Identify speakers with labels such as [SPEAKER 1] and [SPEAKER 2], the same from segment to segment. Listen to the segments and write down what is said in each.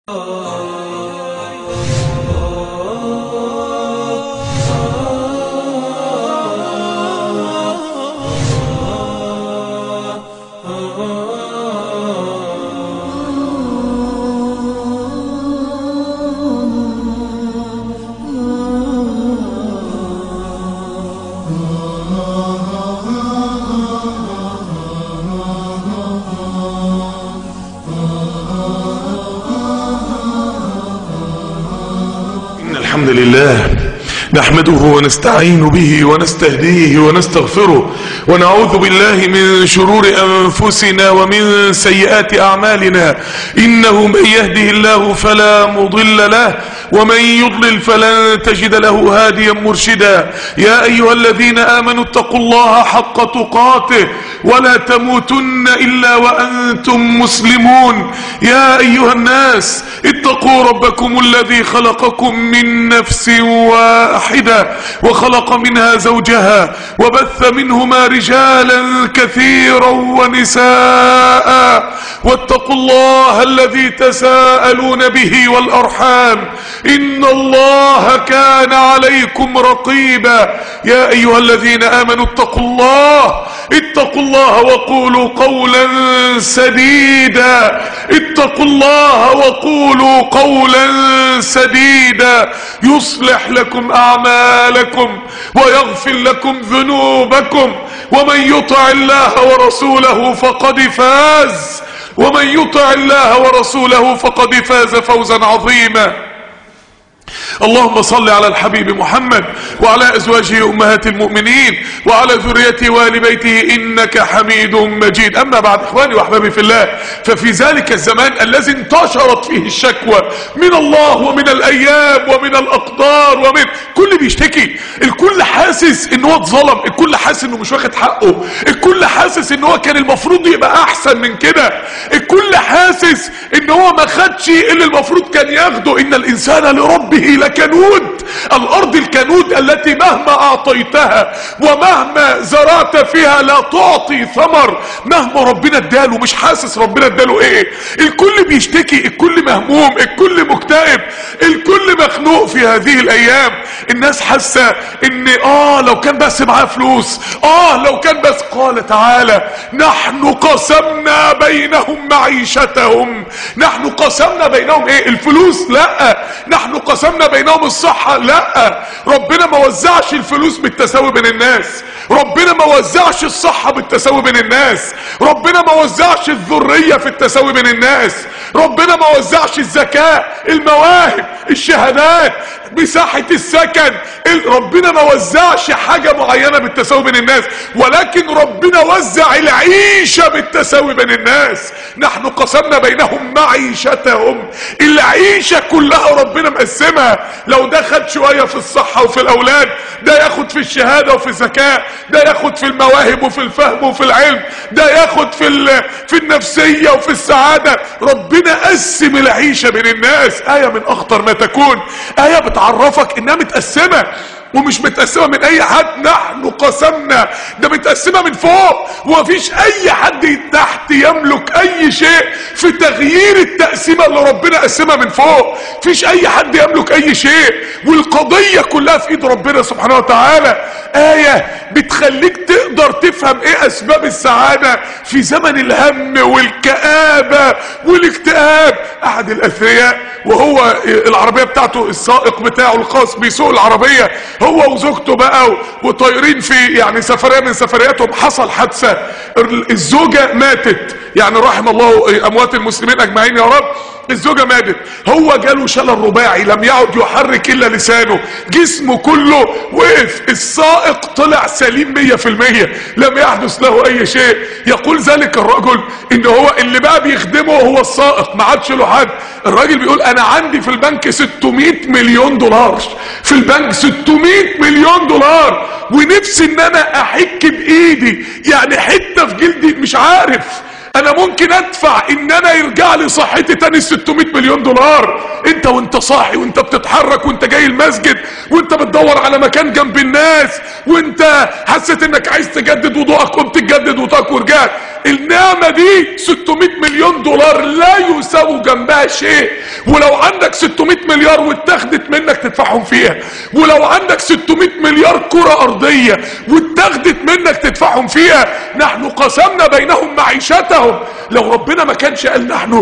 [SPEAKER 1] إن الحمد لله نحمده ونستعين به ونستهديه ونستغفره ونعوذ بالله من شرور أنفسنا ومن سيئات أعمالنا إنه من يهده الله فلا مضل له ومن يضلل فلن تجد له هاديا مرشدا يا أيها الذين آمنوا اتقوا الله حق تقاته ولا تموتن إلا وأنتم مسلمون يا أيها الناس اتقوا ربكم الذي خلقكم من نفس واحدة وخلق منها زوجها وبث منهما رجالا كثيرا ونساء واتقوا الله الذي تساءلون به والأرحام إن الله كان عليكم رقيبا يا أيها الذين آمنوا اتقوا الله اتقوا الله وقولوا قولا سديدا اتقوا الله وقولوا قولا سديدا يصلح لكم أعمالكم ويغفر لكم ذنوبكم ومن يطع الله ورسوله فقد فاز ومن يطع الله ورسوله فقد فاز فوزا عظيما اللهم صل على الحبيب محمد وعلى ازواجه امهات المؤمنين وعلى ذريته وال بيته انك حميد مجيد اما بعد اخواني واحبابي في الله ففي ذلك الزمان الذي انتشرت فيه الشكوى من الله ومن الايام ومن الاقدار ومن كل بيشتكي الكل حاسس ان هو اتظلم الكل حاسس انه مش واخد حقه الكل حاسس ان هو كان المفروض يبقى احسن من كده الكل حاسس ان هو ما خدش اللي المفروض كان ياخده ان الانسان لربه لكنود الارض الكنود التي مهما اعطيتها ومهما زرعت فيها لا تعطي ثمر مهما ربنا اداله مش حاسس ربنا اداله ايه الكل بيشتكي الكل مهموم الكل مكتئب الكل مخنوق في هذه الايام الناس حاسه ان اه لو كان بس معاه فلوس اه لو كان بس قال تعالى نحن قسمنا بينهم معيشتهم نحن قسمنا بينهم ايه الفلوس لا نحن قسمنا بينهم الصحة لا ربنا ما وزعش الفلوس بالتساوي بين الناس ربنا ما وزعش الصحة بالتساوي بين الناس ربنا ما وزعش الذرية في التساوي بين الناس ربنا ما وزعش الذكاء المواهب الشهادات مساحة السكن ربنا ما وزعش حاجة معينة بالتساوي بين الناس ولكن ربنا وزع العيشة بالتساوي بين الناس نحن قسمنا بينهم معيشتهم العيشة كلها ربنا مقسمها لو ده خد شوية في الصحة وفي الأولاد ده ياخد في الشهادة وفي الذكاء ده ياخد في المواهب وفي الفهم وفي العلم ده ياخد في في النفسية وفي السعادة ربنا قسم العيشة بين الناس آية من أخطر ما تكون آية بتعرفك إنها متقسمة ومش متقسمة من اي حد نحن قسمنا ده متقسمة من فوق ومفيش اي حد تحت يملك اي شيء في تغيير التقسيمة اللي ربنا قسمها من فوق فيش اي حد يملك اي شيء والقضية كلها في ايد ربنا سبحانه وتعالى آية بتخليك تقدر تفهم ايه اسباب السعادة في زمن الهم والكآبة والاكتئاب احد الاثرياء وهو العربية بتاعته السائق بتاعه الخاص بيسوق العربية هو وزوجته بقى وطايرين في يعني سفرية من سفرياتهم حصل حادثة الزوجة ماتت يعني رحم الله اموات المسلمين اجمعين يا رب الزوجة ماتت هو جاله شلل رباعي لم يعد يحرك الا لسانه جسمه كله وقف السائق طلع سليم مية في المية لم يحدث له اي شيء يقول ذلك الرجل ان هو اللي بقى بيخدمه هو السائق ما عادش له حد الراجل بيقول انا عندي في البنك 600 مليون دولار في البنك 600 مليون دولار ونفسي ان انا احك بايدي يعني حتة في جلدي مش عارف انا ممكن ادفع ان انا يرجع لي صحتي تاني 600 مليون دولار انت انت وانت صاحي وانت بتتحرك وانت جاي المسجد وانت بتدور على مكان جنب الناس وانت حسيت انك عايز تجدد وضوءك قمت تجدد وضوءك ورجعت النعمة دي 600 مليون دولار لا يساووا جنبها شيء ولو عندك 600 مليار واتاخدت منك تدفعهم فيها ولو عندك 600 مليار كرة ارضية واتاخدت منك تدفعهم فيها نحن قسمنا بينهم معيشتهم لو ربنا ما كانش قال نحن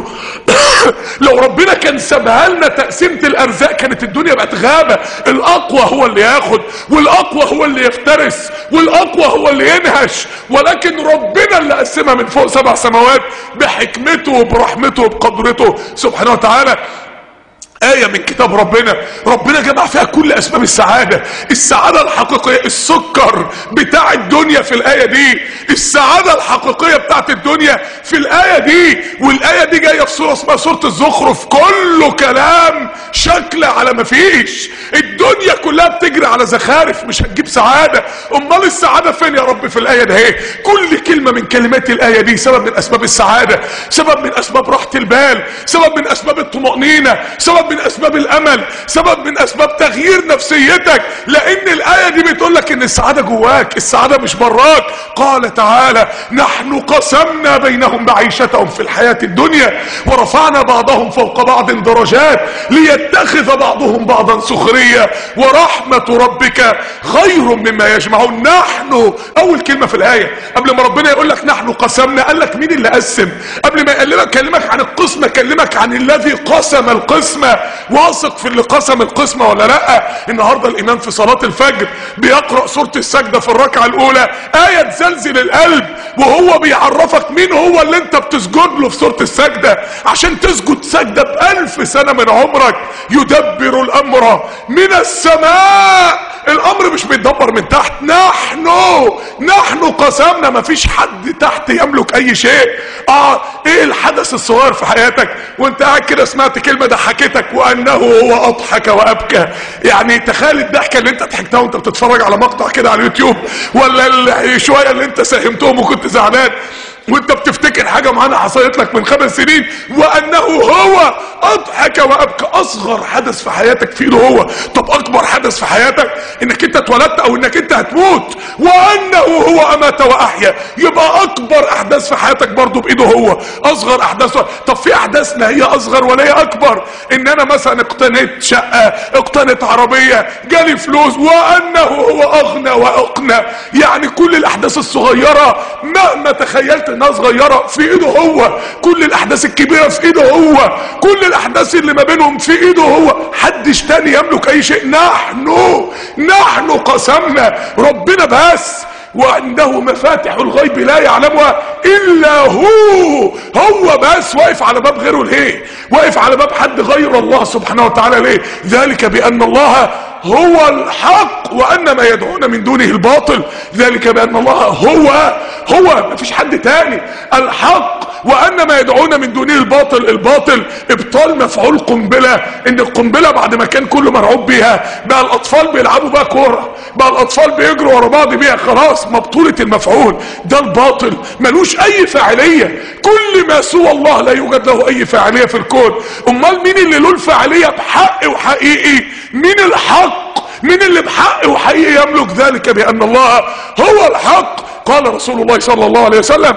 [SPEAKER 1] لو ربنا كان سابها لنا تقسيمة الارزاق كانت الدنيا بقت غابة الاقوى هو اللي ياخد والاقوى هو اللي يفترس والاقوى هو اللي ينهش ولكن ربنا اللي قسمها من فوق سبع سماوات بحكمته وبرحمته وبقدرته سبحانه وتعالى آية من كتاب ربنا ربنا جمع فيها كل أسباب السعادة السعادة الحقيقية السكر بتاع الدنيا في الآية دي السعادة الحقيقية بتاعت الدنيا في الآية دي والآية دي جاية في سورة اسمها سورة الزخرف كله كلام شكل على ما فيش الدنيا كلها بتجري على زخارف مش هتجيب سعادة أمال السعادة فين يا رب في الآية ده كل كلمة من كلمات الآية دي سبب من أسباب السعادة سبب من أسباب راحة البال سبب من أسباب الطمأنينة سبب من اسباب الامل سبب من اسباب تغيير نفسيتك لان الايه دي بتقول لك ان السعاده جواك السعاده مش براك قال تعالى نحن قسمنا بينهم معيشتهم في الحياه الدنيا ورفعنا بعضهم فوق بعض درجات ليتخذ بعضهم بعضا سخريه ورحمه ربك خير مما يجمعون نحن اول كلمه في الايه قبل ما ربنا يقول لك نحن قسمنا قال لك مين اللي قسم قبل ما يكلمك كلمك عن القسمه كلمك عن الذي قسم القسمه واثق في اللي قسم القسمة ولا لا النهاردة الامام في صلاة الفجر بيقرأ سورة السجدة في الركعة الاولى آية تزلزل القلب وهو بيعرفك مين هو اللي انت بتسجد له في سورة السجدة عشان تسجد سجدة بألف سنة من عمرك يدبر الامر من السماء الامر مش بيتدبر من تحت نحن نحن قسمنا مفيش حد تحت يملك اي شيء اه ايه الحدث الصغير في حياتك وانت قاعد كده سمعت كلمة ضحكتك وانه هو اضحك وابكى يعني تخيل الضحكة اللي انت ضحكتها وانت بتتفرج على مقطع كده على اليوتيوب ولا شوية اللي انت ساهمتهم وكنت زعلان وانت بتفتكر حاجة معانا حصلت لك من خمس سنين وانه هو اضحك وابكى اصغر حدث في حياتك في ايده هو طب اكبر حدث في حياتك انك انت اتولدت او انك انت هتموت وانه هو امات واحيا يبقى اكبر احداث في حياتك برضه بايده هو اصغر احداث طب في احداث ما هي اصغر ولا هي اكبر ان انا مثلا اقتنيت شقة اقتنيت عربية جالي فلوس وانه هو اغنى واقنى يعني كل الاحداث الصغيرة مهما تخيلت انها صغيرة في ايده هو كل الاحداث الكبيرة في ايده هو كل الاحداث اللي ما بينهم في ايده هو حدش تاني يملك اي شيء نحن نحن قسمنا ربنا بس وعنده مفاتح الغيب لا يعلمها الا هو هو بس واقف على باب غيره ليه واقف على باب حد غير الله سبحانه وتعالى ليه ذلك بان الله هو الحق وان ما يدعون من دونه الباطل ذلك بان الله هو هو مفيش حد تاني الحق وان ما يدعون من دونه الباطل الباطل ابطال مفعول قنبله ان القنبله بعد ما كان كله مرعوب بيها بقى الاطفال بيلعبوا بقى كوره بقى الاطفال بيجروا ورا بعض بيها خلاص مبطوله المفعول ده الباطل ملوش اي فاعليه كل ما سوى الله لا يوجد له اي فاعليه في الكون امال مين اللي له الفاعليه بحق وحقيقي مين الحق مين اللي بحق وحقيقي يملك ذلك بان الله هو الحق قال رسول الله صلى الله عليه وسلم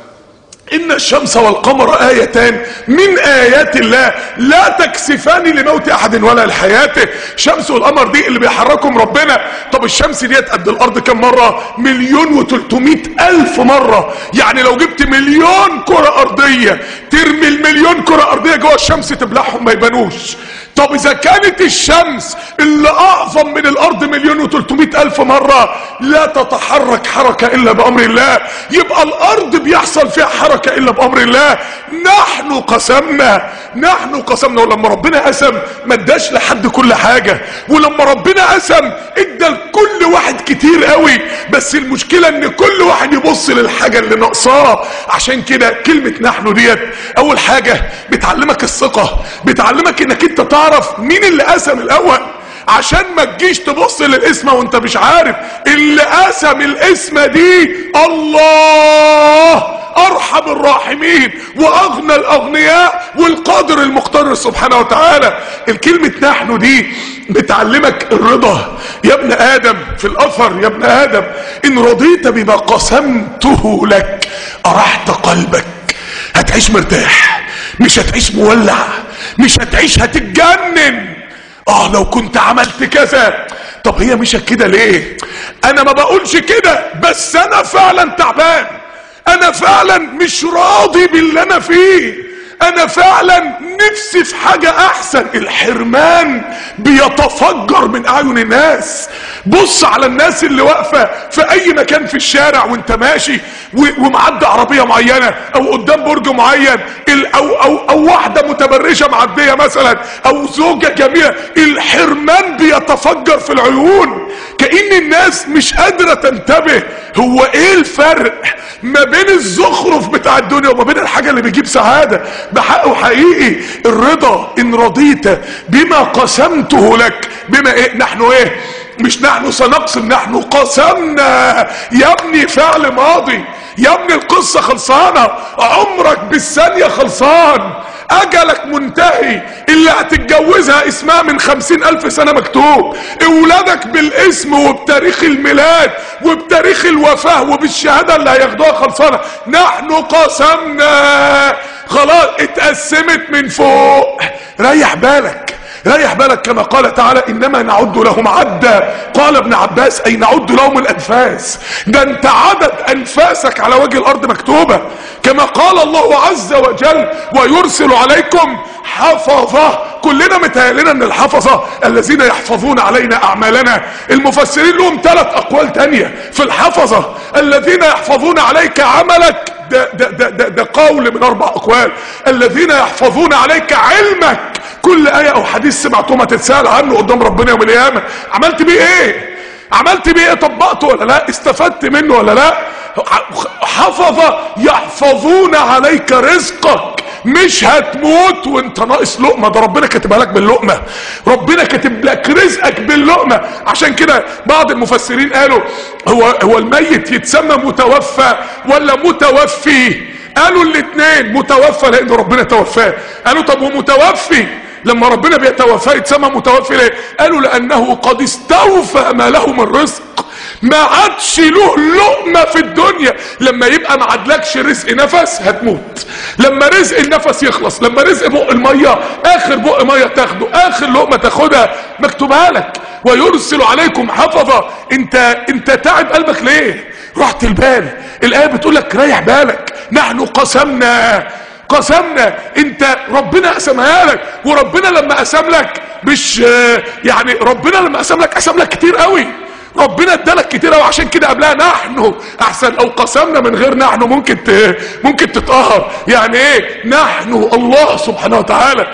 [SPEAKER 1] ان الشمس والقمر ايتان من ايات الله لا تكسفان لموت احد ولا لحياته شمس والقمر دي اللي بيحركهم ربنا طب الشمس ديت قد الارض كم مرة مليون وتلتمائة الف مرة يعني لو جبت مليون كرة ارضية ترمي المليون كرة ارضية جوه الشمس تبلعهم ما يبانوش طب اذا كانت الشمس اللي اعظم من الارض مليون وتلتمائة الف مرة لا تتحرك حركة الا بامر الله يبقى الارض بيحصل فيها حركة الا بامر الله نحن قسمنا نحن قسمنا ولما ربنا قسم ما اداش لحد كل حاجة ولما ربنا قسم ادى لكل واحد كتير قوي بس المشكلة ان كل واحد يبص للحاجة اللي ناقصاه عشان كده كلمة نحن ديت اول حاجة بتعلمك الثقة بتعلمك انك انت تعرف مين اللي قسم الاول عشان ما تجيش تبص للاسم وانت مش عارف اللي قسم الاسم دي الله ارحم الراحمين واغنى الاغنياء والقادر المقتدر سبحانه وتعالى الكلمة نحن دي بتعلمك الرضا يا ابن ادم في الاثر يا ابن ادم ان رضيت بما قسمته لك ارحت قلبك هتعيش مرتاح مش هتعيش مولع مش هتعيش هتتجنن اه لو كنت عملت كذا طب هي مش كده ليه انا ما بقولش كده بس انا فعلا تعبان انا فعلا مش راضي باللي انا فيه انا فعلا نفسي في حاجة احسن الحرمان بيتفجر من اعين الناس بص على الناس اللي واقفة في اي مكان في الشارع وانت ماشي ومعدي عربية معينة او قدام برج معين او, أو, او واحدة متبرجة معدية مثلا او زوجة جميلة الحرمان بيتفجر في العيون كأن الناس مش قادرة تنتبه هو ايه الفرق ما بين الزخرف بتاع الدنيا وما بين الحاجة اللي بيجيب سعادة بحقه حقيقي الرضا ان رضيت بما قسمته لك بما ايه نحن ايه مش نحن سنقسم نحن قسمنا يا ابني فعل ماضي يا ابني القصة خلصانة عمرك بالثانية خلصان اجلك منتهي اللي هتتجوزها اسمها من خمسين الف سنة مكتوب اولادك بالاسم وبتاريخ الميلاد وبتاريخ الوفاة وبالشهادة اللي هياخدوها خلصانة نحن قسمنا خلاص اتقسمت من فوق ريح بالك ريح بالك كما قال تعالى انما نعد لهم عدا قال ابن عباس اي نعد لهم الانفاس ده انت عدد انفاسك على وجه الارض مكتوبة كما قال الله عز وجل ويرسل عليكم حفظة كلنا متهيألنا ان الحفظة الذين يحفظون علينا اعمالنا المفسرين لهم ثلاث اقوال تانية في الحفظة الذين يحفظون عليك عملك ده, ده, ده, ده, ده قول من اربع اقوال الذين يحفظون عليك علمك كل ايه او حديث سمعته ما تتسال عنه قدام ربنا يوم القيامه عملت بيه ايه عملت بيه ايه طبقته ولا لا استفدت منه ولا لا حفظ يحفظون عليك رزقك مش هتموت وانت ناقص لقمه ده ربنا كاتبها لك باللقمه ربنا كاتب لك رزقك باللقمه عشان كده بعض المفسرين قالوا هو هو الميت يتسمى متوفى ولا متوفي قالوا الاثنين متوفى لان ربنا توفاه قالوا طب ومتوفي لما ربنا بيتوفاه يتسمى متوفي ليه قالوا لانه قد استوفى ما له من رزق ما عادش له لقمه في الدنيا لما يبقى ما عادلكش رزق نفس هتموت لما رزق النفس يخلص لما رزق بق الميه اخر بق ميه تاخده اخر لقمه تاخدها مكتوبها لك ويرسل عليكم حفظه انت انت تعب قلبك ليه رحت البال الايه بتقول لك ريح بالك نحن قسمنا قسمنا انت ربنا قسمها لك وربنا لما قسم لك مش يعني ربنا لما قسم لك قسم لك كتير قوي ربنا ادالك كتير قوي عشان كده قبلها نحن احسن لو قسمنا من غير نحن ممكن ت... ممكن تتقهر يعني ايه نحن الله سبحانه وتعالى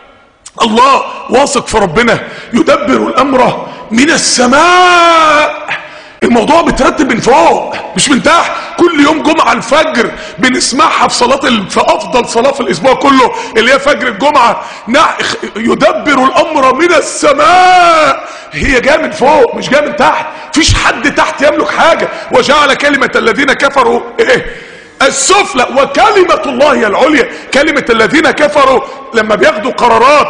[SPEAKER 1] الله واثق في ربنا يدبر الامر من السماء الموضوع بترتب من فوق مش من تحت كل يوم جمعة الفجر بنسمعها في صلاة ال... في افضل صلاة في الاسبوع كله اللي هي فجر الجمعة نح... يدبر الامر من السماء هي جايه من فوق مش جايه من تحت فيش حد تحت يملك حاجة وجعل كلمة الذين كفروا ايه السفلى وكلمة الله هي العليا كلمة الذين كفروا لما بياخدوا قرارات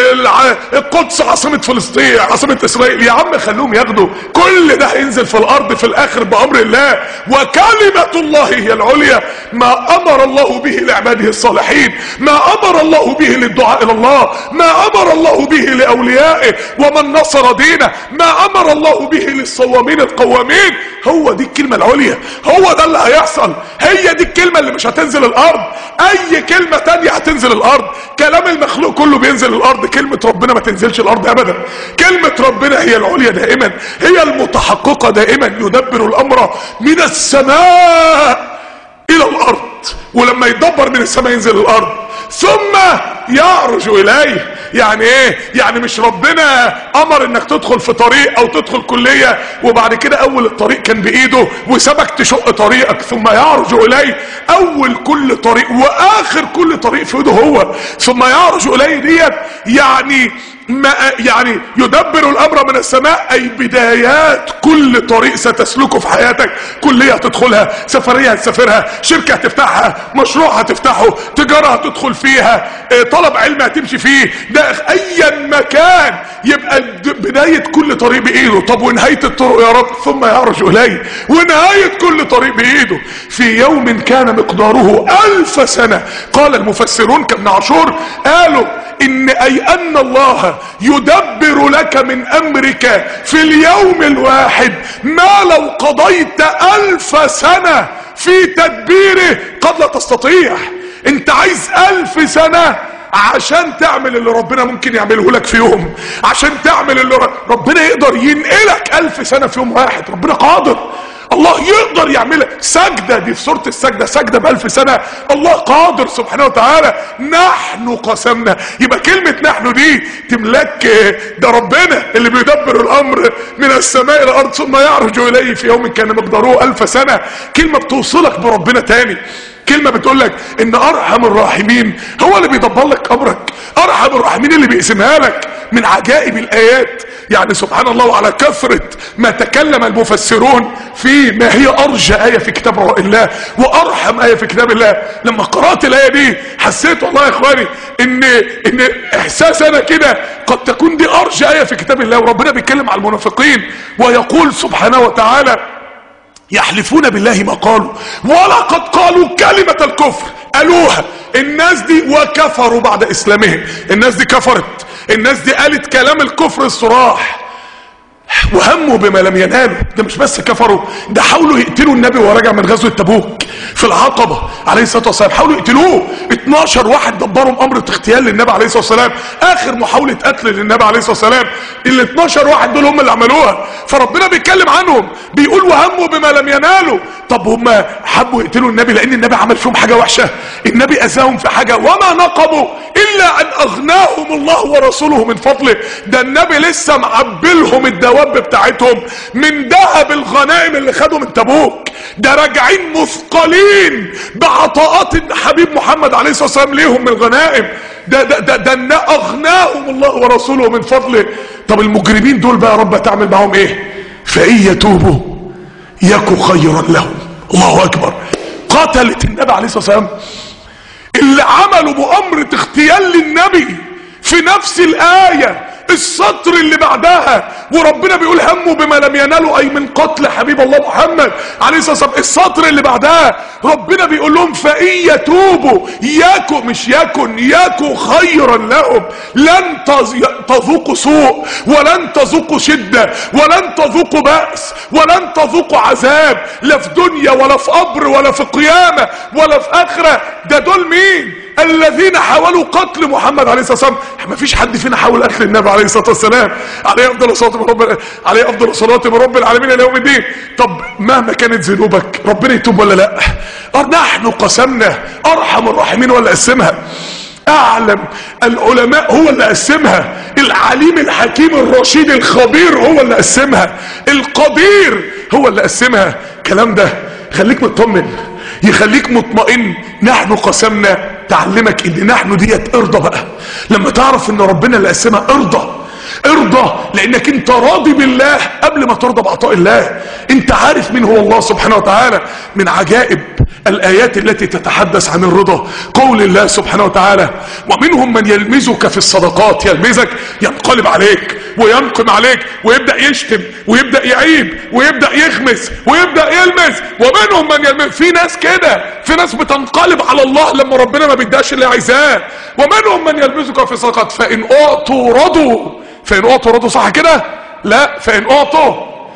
[SPEAKER 1] القدس عاصمة فلسطين عاصمة اسرائيل يا عم خلوهم ياخدوا كل ده هينزل في الارض في الاخر بامر الله وكلمة الله هي العليا ما امر الله به لعباده الصالحين ما امر الله به للدعاء الى الله ما امر الله به لاوليائه ومن نصر دينه ما امر الله به للصوامين القوامين هو دي الكلمة العليا هو ده اللي هيحصل هي دي الكلمة اللي مش هتنزل الارض اي كلمة تانية هتنزل الارض كلام المخلوق كله بينزل الارض كلمة ربنا ما تنزلش الارض ابدا كلمة ربنا هي العليا دائما هي المتحققة دائما يدبر الامر من السماء الى الارض ولما يدبر من السماء ينزل الارض ثم يعرج اليه يعني ايه يعني مش ربنا امر انك تدخل في طريق او تدخل كلية وبعد كده اول الطريق كان بايده وسابك تشق طريقك ثم يعرج اليه اول كل طريق واخر كل طريق في ايده هو ثم يعرج اليه ديت يعني ما يعني يدبر الامر من السماء اي بدايات كل طريق ستسلكه في حياتك كلية هتدخلها سفرية هتسافرها شركة هتفتحها مشروع هتفتحه تجارة هتدخل فيها اه، طلب علم هتمشي فيه ده ايا مكان يبقى د- بداية كل طريق بايده طب ونهاية الطرق يا رب ثم يعرج اليه ونهاية كل طريق بايده في يوم كان مقداره الف سنة قال المفسرون كابن عاشور قالوا ان اي ان الله يدبر لك من امرك في اليوم الواحد ما لو قضيت الف سنة في تدبيره قد لا تستطيع انت عايز الف سنة عشان تعمل اللي ربنا ممكن يعمله لك في يوم عشان تعمل اللي ر- ربنا يقدر ينقلك الف سنة في يوم واحد ربنا قادر الله يقدر يعملها سجدة دي في سورة السجدة سجدة بألف سنة الله قادر سبحانه وتعالى نحن قسمنا يبقى كلمة نحن دي تملك آه، ده ربنا اللي بيدبر الأمر من السماء إلى الأرض ثم يعرج إليه في يوم كان مقداره ألف سنة كلمة بتوصلك بربنا تاني كلمة بتقول لك ان ارحم الراحمين هو اللي بيدبر لك امرك ارحم الراحمين اللي بيقسمها لك من عجائب الايات يعني سبحان الله وعلى كثرة ما تكلم المفسرون في ما هي ارجى ايه في كتاب الله وارحم ايه في كتاب الله لما قرأت الايه دي حسيت والله يا اخواني ان ان احساس انا كده قد تكون دي ارجى ايه في كتاب الله وربنا بيتكلم على المنافقين ويقول سبحانه وتعالى يحلفون بالله ما قالوا ولقد قالوا كلمة الكفر قالوها الناس دي وكفروا بعد اسلامهم الناس دي كفرت الناس دي قالت كلام الكفر الصراح وهموا بما لم ينالوا ده مش بس كفروا ده حاولوا يقتلوا النبي وهو راجع من غزوه تبوك في العقبه عليه الصلاه والسلام حاولوا يقتلوه 12 واحد دبروا امر اغتيال للنبي عليه الصلاه والسلام اخر محاوله قتل للنبي عليه الصلاه والسلام ال 12 واحد دول هم اللي عملوها فربنا بيتكلم عنهم بيقول وهموا بما لم ينالوا طب هم حبوا يقتلوا النبي لان النبي عمل فيهم حاجه وحشه النبي اذاهم في حاجه وما نقموا الا ان اغناهم الله ورسوله من فضله ده النبي لسه معبلهم الدواب بتاعتهم من ذهب الغنائم اللي خدوا من تبوك ده راجعين مثقلين بعطاءات الحبيب محمد عليه الصلاه والسلام ليهم من الغنائم ده ده ده, ده إن اغناهم الله ورسوله من فضله طب المجرمين دول بقى يا رب تعمل معاهم ايه فان يتوبوا يكو خيرا لهم الله اكبر قتلت النبي عليه الصلاه والسلام اللي عملوا مؤامرة اغتيال للنبي في نفس الآية السطر اللي بعدها وربنا بيقول هموا بما لم ينالوا اي من قتل حبيب الله محمد عليه الصلاه والسلام السطر اللي بعدها ربنا بيقول لهم فان يتوبوا يكو مش يكن يكو خيرا لهم لن تز- تذوقوا سوء ولن تذوقوا شده ولن تذوقوا بأس ولن تذوقوا عذاب لا في دنيا ولا في قبر ولا في قيامه ولا في اخره ده دول مين الذين حاولوا قتل محمد عليه الصلاه والسلام ما فيش حد فينا حاول قتل النبي عليه الصلاه والسلام عليه افضل الصلاه من رب عليه افضل الصلاه من رب العالمين الى يوم الدين طب مهما كانت ذنوبك ربنا يتوب ولا لا أه نحن قسمنا ارحم الراحمين ولا قسمها اعلم العلماء هو اللي قسمها العليم الحكيم الرشيد الخبير هو اللي قسمها القدير هو اللي قسمها الكلام ده خليك مطمن يخليك مطمئن نحن قسمنا تعلمك ان نحن ديت ارضى بقى لما تعرف ان ربنا اللي قسمها ارضى ارضى لانك انت راضي بالله قبل ما ترضى بعطاء الله انت عارف مين هو الله سبحانه وتعالى من عجائب الايات التي تتحدث عن الرضا قول الله سبحانه وتعالى ومنهم من يلمزك في الصدقات يلمزك ينقلب عليك وينقم عليك ويبدا يشتم ويبدا يعيب ويبدا يخمس ويبدا يلمس ومنهم من يلمس في ناس كده في ناس بتنقلب على الله لما ربنا ما بيداش اللي عايزاه ومنهم من يلمزك في الصدقات فان اعطوا رضوا فان اعطوا رضوا صح كده لا فان اعطوا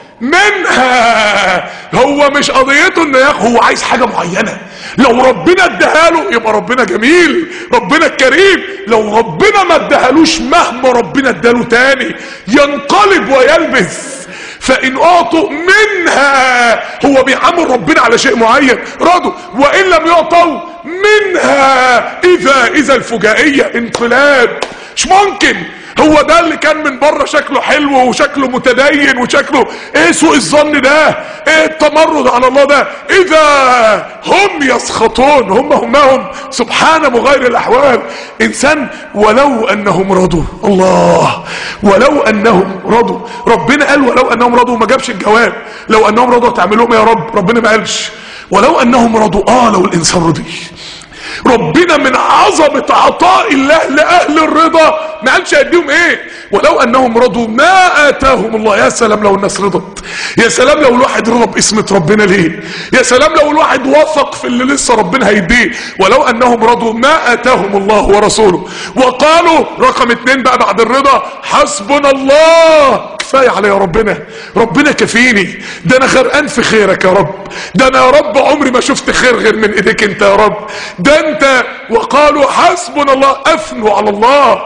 [SPEAKER 1] منها هو مش قضيته انه ياخد هو عايز حاجه معينه لو ربنا اداها له يبقى ربنا جميل ربنا كريم لو ربنا ما اداهالوش مهما ربنا اداله تاني ينقلب ويلبس فان اعطوا منها هو بيعامل ربنا على شيء معين رضوا وان لم يعطوا منها اذا اذا الفجائيه انقلاب مش ممكن هو ده اللي كان من بره شكله حلو وشكله متدين وشكله ايه سوء الظن ده ايه التمرد على الله ده اذا هم يسخطون هم همهم سبحان مغير الاحوال انسان ولو انهم رضوا الله ولو انهم رضوا ربنا قال ولو انهم رضوا ما جابش الجواب لو انهم رضوا تعملوهم يا رب ربنا ما قالش ولو انهم رضوا اه لو الانسان رضي ربنا من عظمة عطاء الله لأهل الرضا ما قالش هيديهم ايه ولو انهم رضوا ما اتاهم الله يا سلام لو الناس رضت يا سلام لو الواحد رضى باسمة ربنا ليه يا سلام لو الواحد وثق في اللي لسه ربنا هيديه ولو انهم رضوا ما اتاهم الله ورسوله وقالوا رقم اتنين بقى بعد الرضا حسبنا الله كفايه عليا ربنا ربنا كفيني ده انا غرقان في خيرك يا رب ده انا يا رب عمري ما شفت خير غير من ايديك انت يا رب ده انت وقالوا حسبنا الله اثنوا على الله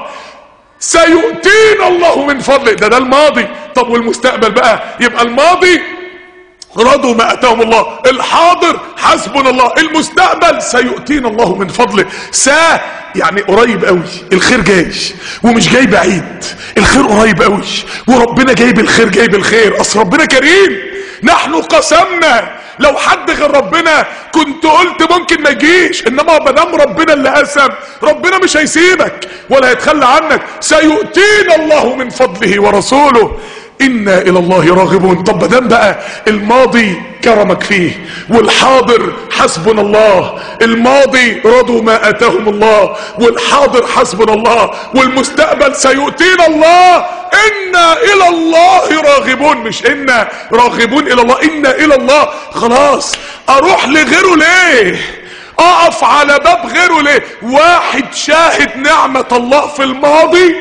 [SPEAKER 1] سيؤتينا الله من فضله ده ده الماضي طب والمستقبل بقى يبقى الماضي رضوا ما اتاهم الله الحاضر حسبنا الله المستقبل سيؤتينا الله من فضله سا يعني قريب قوي الخير جاي ومش جاي بعيد الخير قريب قوي وربنا جايب الخير جايب الخير اصل ربنا كريم نحن قسمنا لو حد غير ربنا كنت قلت ممكن ما يجيش انما ما دام ربنا اللي قسم ربنا مش هيسيبك ولا هيتخلى عنك سيؤتينا الله من فضله ورسوله انا الى الله راغبون طب دام بقى الماضي كرمك فيه والحاضر حسبنا الله الماضي رضوا ما اتاهم الله والحاضر حسبنا الله والمستقبل سيؤتينا الله انا الى الله راغبون مش انا راغبون الى الله انا الى الله خلاص اروح لغيره ليه اقف على باب غيره ليه واحد شاهد نعمة الله في الماضي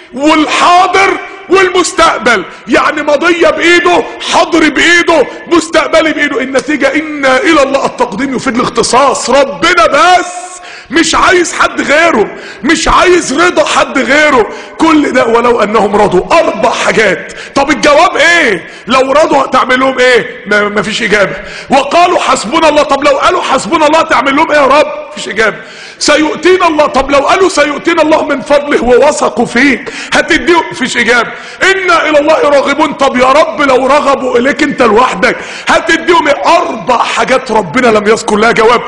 [SPEAKER 1] والحاضر والمستقبل يعني ماضية بايده حاضر بايده مستقبلي بايده النتيجة انا الى الله التقديم يفيد الاختصاص ربنا بس مش عايز حد غيره مش عايز رضا حد غيره كل ده ولو انهم رضوا اربع حاجات طب الجواب ايه لو رضوا هتعمل لهم ايه ما ما فيش اجابه وقالوا حسبنا الله طب لو قالوا حسبنا الله تعمل لهم ايه يا رب مفيش اجابه سيؤتينا الله طب لو قالوا سيؤتينا الله من فضله ووثقوا فيه هتديهم مفيش اجابه انا الى الله راغبون طب يا رب لو رغبوا اليك انت لوحدك هتديهم ايه اربع حاجات ربنا لم يذكر لها جواب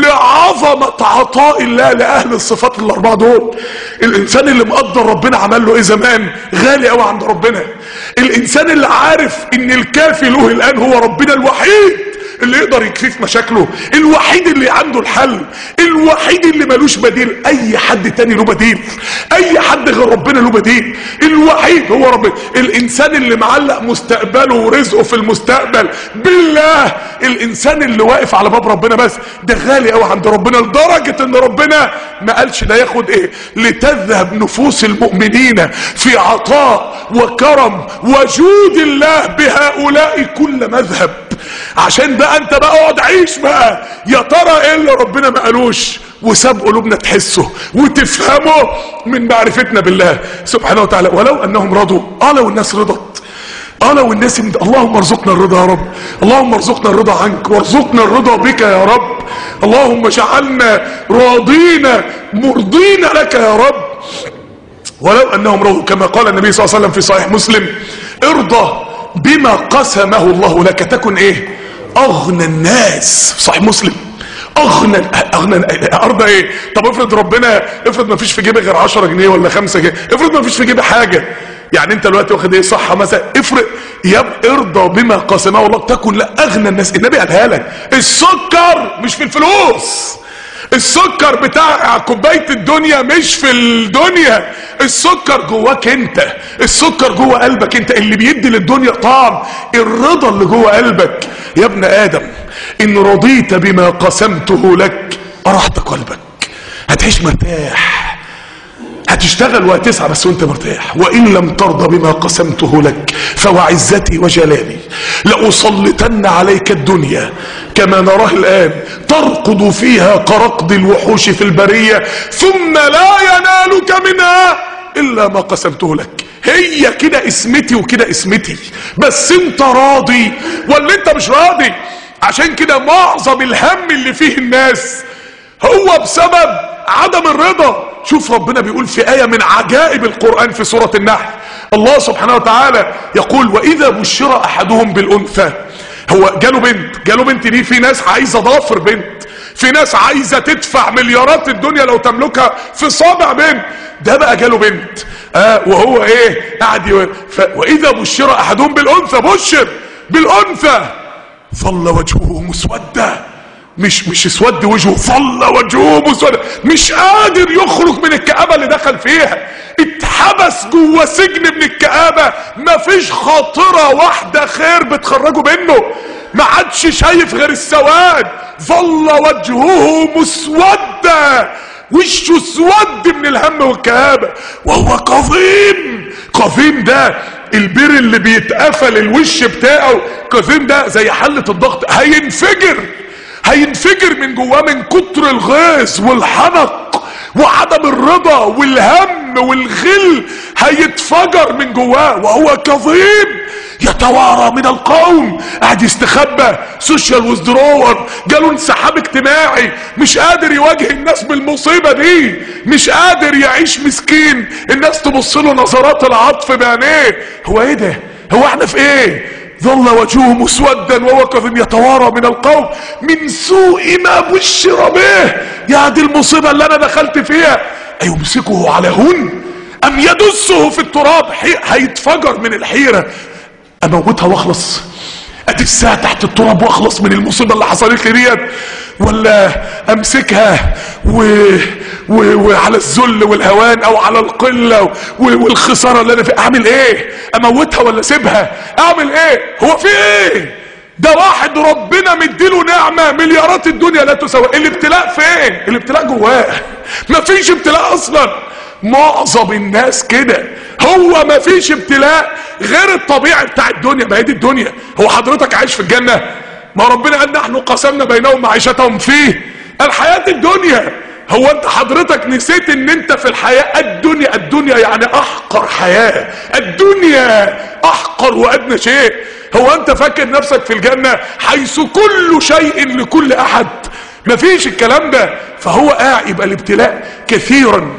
[SPEAKER 1] لعظمه عطاء الله لاهل الصفات الاربعه دول الانسان اللي مقدر ربنا عمل له ايه زمان غالي قوي عند ربنا الانسان اللي عارف ان الكافي له الان هو ربنا الوحيد اللي يقدر يكفيه في مشاكله الوحيد اللي عنده الحل الوحيد اللي ملوش بديل اي حد تاني له بديل اي حد غير ربنا له بديل الوحيد هو ربنا الانسان اللي معلق مستقبله ورزقه في المستقبل بالله الانسان اللي واقف على باب ربنا بس ده غالي قوي عند ربنا لدرجة ان ربنا ما قالش ده ياخد ايه لتذهب نفوس المؤمنين في عطاء وكرم وجود الله بهؤلاء كل مذهب عشان بقى انت بقى اقعد عيش بقى يا ترى ايه اللي ربنا ما قالوش وساب قلوبنا تحسه وتفهمه من معرفتنا بالله سبحانه وتعالى ولو انهم رضوا اه لو الناس رضت اه لو الناس من... اللهم ارزقنا الرضا يا رب اللهم ارزقنا الرضا عنك وارزقنا الرضا بك يا رب اللهم اجعلنا راضين مرضين لك يا رب ولو انهم رضوا كما قال النبي صلى الله عليه وسلم في صحيح مسلم ارضى بما قسمه الله لك تكن ايه اغنى الناس في صحيح مسلم اغنى اغنى ارضى ايه طب افرض ربنا افرض ما فيش في جيبي غير 10 جنيه ولا 5 جنيه افرض ما فيش في جيبي حاجه يعني انت دلوقتي واخد ايه صحه مثلا افرض يا ارضى بما قسمه الله تكن لا اغنى الناس النبي قالها لك السكر مش في الفلوس السكر بتاع كوبايه الدنيا مش في الدنيا السكر جواك انت السكر جوه قلبك انت اللي بيدي للدنيا طعم الرضا اللي جوه قلبك يا ابن ادم ان رضيت بما قسمته لك ارحت قلبك هتعيش مرتاح هتشتغل وهتسعى بس وانت مرتاح وان لم ترضى بما قسمته لك فوعزتي وجلالي لأسلطن عليك الدنيا كما نراه الآن ترقد فيها كرقد الوحوش في البرية ثم لا ينالك منها إلا ما قسمته لك هي كده اسمتي وكده اسمتي بس انت راضي ولا انت مش راضي عشان كده معظم الهم اللي فيه الناس هو بسبب عدم الرضا شوف ربنا بيقول في آية من عجائب القرآن في سورة النحل الله سبحانه وتعالى يقول وإذا بشر أحدهم بالأنثى هو جاله بنت جاله بنت دي في ناس عايزة ضافر بنت في ناس عايزة تدفع مليارات الدنيا لو تملكها في صابع بنت ده بقى جاله بنت آه وهو ايه قاعد يو... ف... واذا بشر احدهم بالانثى بشر بالانثى ظل وجهه مسودا مش مش اسود وجهه ظل وجهه مسودا مش قادر يخرج من الكآبة اللي دخل فيها اتحبس جوه سجن من الكآبة مفيش خاطرة واحدة خير بتخرجه منه ما عادش شايف غير السواد ظل وجهه مسودا وشه اسود من الهم والكآبة وهو قظيم قظيم ده البير اللي بيتقفل الوش بتاعه قظيم ده زي حلة الضغط هينفجر هينفجر من جواه من كتر الغاز والحنق وعدم الرضا والهم والغل هيتفجر من جواه وهو كظيم يتوارى من القوم قاعد يستخبى سوشيال ويزدرور جاله انسحاب اجتماعي مش قادر يواجه الناس بالمصيبه دي مش قادر يعيش مسكين الناس تبص له نظرات العطف بعينيه هو ايه ده هو احنا في ايه ظل وجهه مسودا وهو كظيم يتوارى من القوم من سوء ما بشر به يا دي المصيبه اللي انا دخلت فيها ايمسكه على هون ام يدسه في التراب هيتفجر من الحيره اموتها واخلص ادسها تحت التراب واخلص من المصيبه اللي حصلت لي ديت ولا امسكها و... و... وعلى الذل والهوان او على القله و... والخساره اللي انا فيها اعمل ايه اموتها ولا اسيبها اعمل ايه هو في ايه ده واحد ربنا مديله نعمة مليارات الدنيا لا تساوي الابتلاء فين الابتلاء جواه مفيش ابتلاء اصلا معظم الناس كده هو مفيش ابتلاء غير الطبيعي بتاع الدنيا ما هي دي الدنيا هو حضرتك عايش في الجنة ما ربنا قال نحن قسمنا بينهم معيشتهم فيه الحياة الدنيا هو انت حضرتك نسيت ان انت في الحياة الدنيا الدنيا يعني احقر حياة الدنيا احقر وادنى شيء هو انت فاكر نفسك في الجنة حيث كل شيء لكل احد مفيش الكلام ده فهو قاعد يبقى الابتلاء كثيرا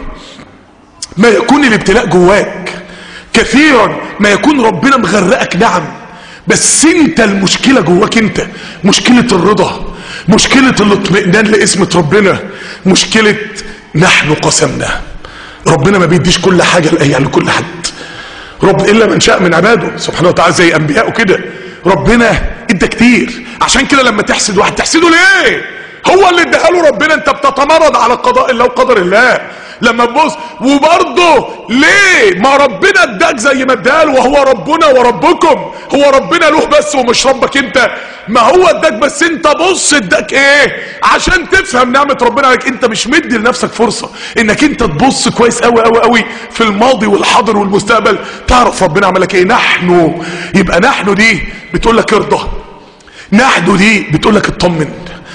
[SPEAKER 1] ما يكون الابتلاء جواك كثيرا ما يكون ربنا مغرقك نعم بس انت المشكلة جواك انت مشكلة الرضا مشكلة الاطمئنان لاسمة ربنا مشكلة نحن قسمنا ربنا ما بيديش كل حاجة يعني لكل حد رب الا من شاء من عباده سبحانه وتعالى زي انبيائه كده ربنا ادى كتير عشان كده لما تحسد واحد تحسده ليه هو اللي اداها له ربنا انت بتتمرد على قضاء الله وقدر الله لما تبص وبرضه ليه ما ربنا اداك زي ما اداله وهو ربنا وربكم هو ربنا له بس ومش ربك انت ما هو اداك بس انت بص اداك ايه عشان تفهم نعمة ربنا عليك انت مش مدي لنفسك فرصة انك انت تبص كويس قوي قوي قوي في الماضي والحاضر والمستقبل تعرف ربنا عملك ايه نحن يبقى نحن دي بتقول لك ارضى نحن دي بتقول لك اطمن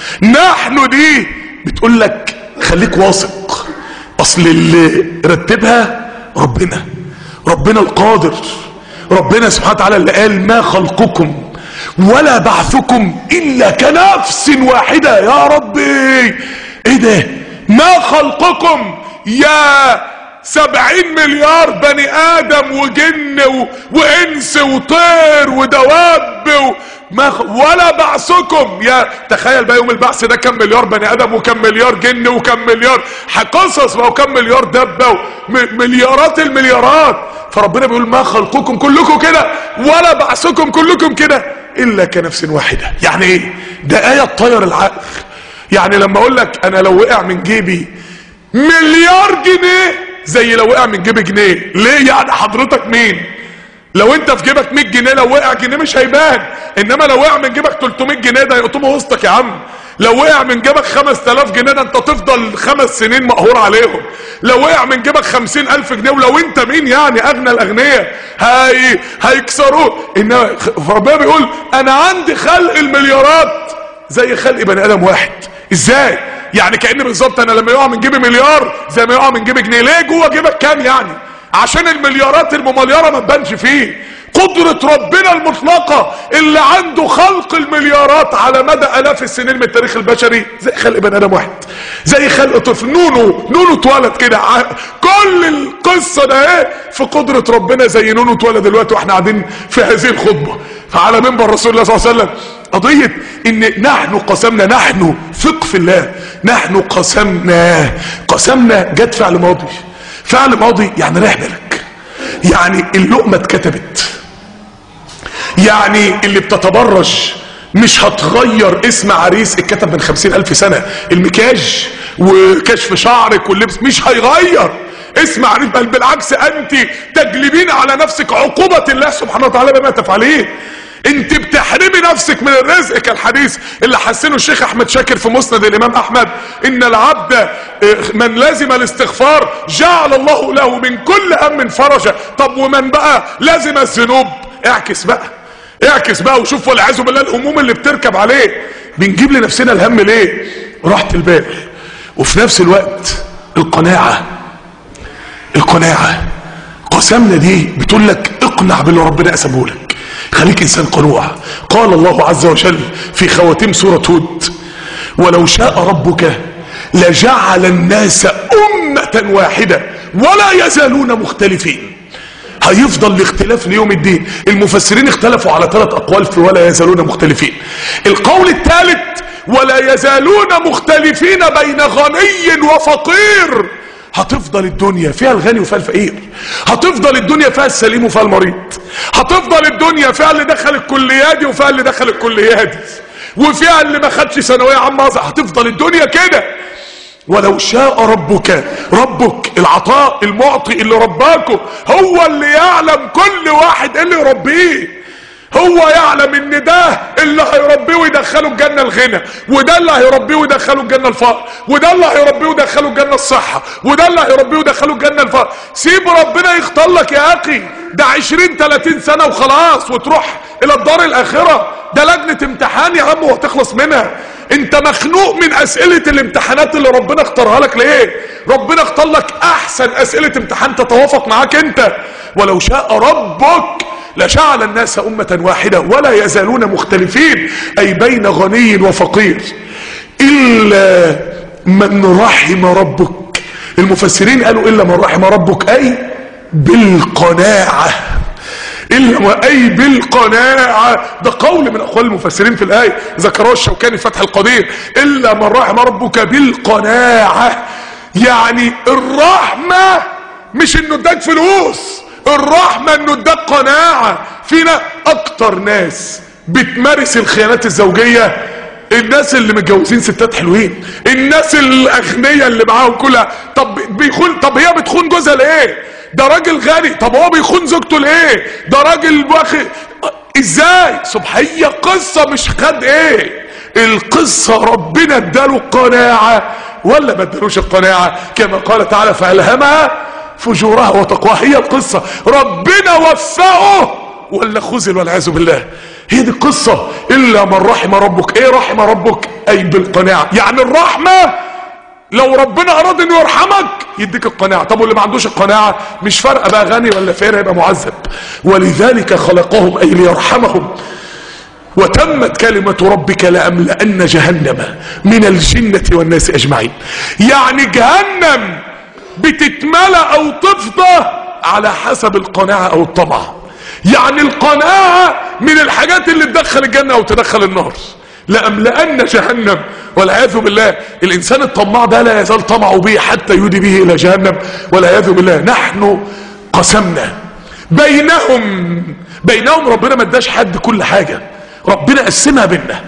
[SPEAKER 1] نحن دي بتقول لك خليك واثق اصل اللي رتبها ربنا ربنا القادر ربنا سبحانه وتعالى اللي قال ما خلقكم ولا بعثكم الا كنفس واحدة يا ربي ايه ده ما خلقكم يا سبعين مليار بني ادم وجن و... وانس وطير ودواب و... ما خ... ولا بعثكم يا تخيل بقى يوم البعث ده كم مليار بني ادم وكم مليار جن وكم مليار قصص بقى وكم مليار دبه ومليارات المليارات فربنا بيقول ما خلقكم كلكم كده ولا بعثكم كلكم كده الا كنفس واحده يعني ايه ده ايه تطير العقل يعني لما اقول لك انا لو وقع من جيبي مليار جنيه زي لو وقع من جيبي جنيه ليه يعني حضرتك مين لو انت في جيبك 100 جنيه لو وقع جنيه مش هيبان انما لو وقع من جيبك 300 جنيه ده يقطموا وسطك يا عم لو وقع من جيبك 5000 جنيه ده انت تفضل خمس سنين مقهور عليهم لو وقع من جيبك 50000 جنيه ولو انت مين يعني اغنى الاغنياء هي هيكسروه انما ربنا بيقول انا عندي خلق المليارات زي خلق بني ادم واحد ازاي يعني كأن بالظبط انا لما يقع من جيبي مليار زي ما يقع من جيبي جنيه ليه جوه جيبك كام يعني عشان المليارات الممليرة ما تبانش فيه قدرة ربنا المطلقة اللي عنده خلق المليارات على مدى الاف السنين من التاريخ البشري زي خلق بني ادم واحد زي خلق طفل نونو نونو اتولد كده كل القصة ده ايه في قدرة ربنا زي نونو اتولد دلوقتي واحنا قاعدين في هذه الخطبة فعلى منبر رسول الله صلى الله عليه وسلم قضية ان نحن قسمنا نحن ثق في الله نحن قسمنا قسمنا جت فعل ماضي فعل ماضي يعني رايح بالك يعني اللقمة اتكتبت يعني اللي بتتبرج مش هتغير اسم عريس اتكتب من خمسين الف سنة المكياج وكشف شعرك واللبس مش هيغير اسم عريس بل بالعكس انت تجلبين على نفسك عقوبة الله سبحانه وتعالى بما تفعلين انت بتحرمي نفسك من الرزق كالحديث اللي حسنه الشيخ احمد شاكر في مسند الامام احمد ان العبد من لازم الاستغفار جعل الله له من كل هم فرجا طب ومن بقى لازم الذنوب اعكس بقى اعكس بقى وشوف والعياذ بالله الهموم اللي بتركب عليه بنجيب لنفسنا الهم ليه راحة البال وفي نفس الوقت القناعة القناعة قسمنا دي بتقول لك اقنع باللي ربنا قسمه لك خليك انسان قنوع قال الله عز وجل في خواتيم سورة هود ولو شاء ربك لجعل الناس أمة واحدة ولا يزالون مختلفين هيفضل الاختلاف ليوم الدين المفسرين اختلفوا على ثلاث اقوال في ولا يزالون مختلفين القول الثالث ولا يزالون مختلفين بين غني وفقير هتفضل الدنيا فيها الغني وفيها الفقير هتفضل الدنيا فيها السليم وفيها المريض هتفضل الدنيا فيها اللي دخل الكليات وفيها اللي دخل الكليات وفيها اللي ما خدش ثانويه عامه هتفضل الدنيا كده ولو شاء ربك ربك العطاء المعطي اللي رباكم هو اللي يعلم كل واحد اللي يربيه هو يعلم ان ده اللي هيربيه ويدخله الجنة الغنى وده اللي هيربيه ويدخله الجنة الفقر وده اللي هيربيه ويدخله الجنة الصحة وده اللي هيربيه ويدخله الجنة الفقر سيب ربنا يختار لك يا اخي ده عشرين تلاتين سنة وخلاص وتروح الى الدار الاخرة ده لجنة امتحان يا عم وهتخلص منها انت مخنوق من اسئلة الامتحانات اللي ربنا اختارها لك ليه ربنا اختار لك احسن اسئلة امتحان تتوافق معاك انت ولو شاء ربك لجعل الناس أمة واحدة ولا يزالون مختلفين أي بين غني وفقير إلا من رحم ربك المفسرين قالوا إلا من رحم ربك أي بالقناعة إلا أي بالقناعة ده قول من أقوال المفسرين في الآية ذكروه الشوكاني فتح القدير إلا من رحم ربك بالقناعة يعني الرحمة مش إنه اداك فلوس الرحمة انه اداك قناعة فينا اكتر ناس بتمارس الخيانات الزوجية الناس اللي متجوزين ستات حلوين الناس الاغنياء اللي معاهم كلها طب بيخون طب هي بتخون جوزها ليه ده راجل غني طب هو بيخون زوجته ليه ده راجل واخد ازاي سبحان هي قصة مش خد ايه القصة ربنا اداله قناعة ولا ما ادالوش القناعة كما قال تعالى فالهمها فجورها وتقواها هي القصة ربنا وفقه ولا خذل والعياذ بالله هي دي القصة إلا من رحم ربك إيه رحم ربك أي بالقناعة يعني الرحمة لو ربنا أراد أنه يرحمك يديك القناعة طب واللي ما عندوش القناعة مش فارقة بقى غني ولا فقير يبقى معذب ولذلك خلقهم أي ليرحمهم وتمت كلمة ربك لأملأن جهنم من الجنة والناس أجمعين يعني جهنم بتتملى او تفضى على حسب القناعة او الطمع يعني القناعة من الحاجات اللي تدخل الجنة او تدخل النار لأملأن جهنم والعياذ بالله الإنسان الطماع ده لا يزال طمعه به حتى يودي به إلى جهنم والعياذ بالله نحن قسمنا بينهم بينهم ربنا ما اداش حد كل حاجة ربنا قسمها بينا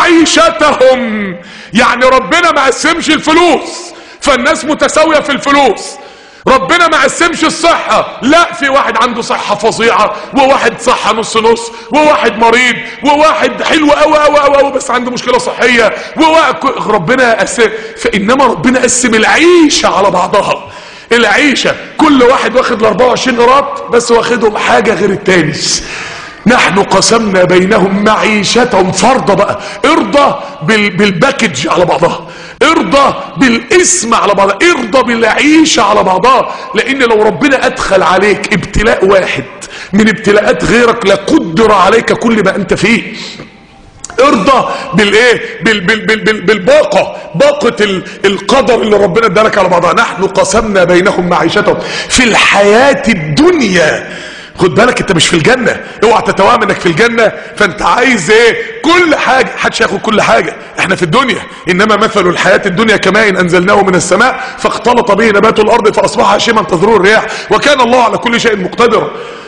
[SPEAKER 1] معيشتهم يعني ربنا ما قسمش الفلوس فالناس متساوية في الفلوس ربنا ما قسمش الصحة لا في واحد عنده صحة فظيعة وواحد صحة نص نص وواحد مريض وواحد حلو قوي قوي قوي قوي بس عنده مشكلة صحية وواحد ربنا قسم فإنما ربنا قسم العيشة على بعضها العيشة كل واحد واخد ال 24 قراط بس واخدهم حاجة غير التاني نحن قسمنا بينهم معيشتهم فرضة بقى ارضى بال بالباكج على بعضها ارضى بالاسم على بعضها ارضى بالعيشة على بعضها لان لو ربنا ادخل عليك ابتلاء واحد من ابتلاءات غيرك لقدر عليك كل ما انت فيه ارضى بالايه بال بال بال بال بالباقه باقه ال القدر اللي ربنا ادالك على بعضها نحن قسمنا بينهم معيشتهم في الحياه الدنيا خد بالك انت مش في الجنة اوعى تتوهم انك في الجنة فانت عايز ايه كل حاجة حدش ياخد كل حاجة احنا في الدنيا انما مثل الحياة الدنيا كماء انزلناه من السماء فاختلط به نبات الارض فاصبح هشيما تذروه الرياح وكان الله على كل شيء مقتدر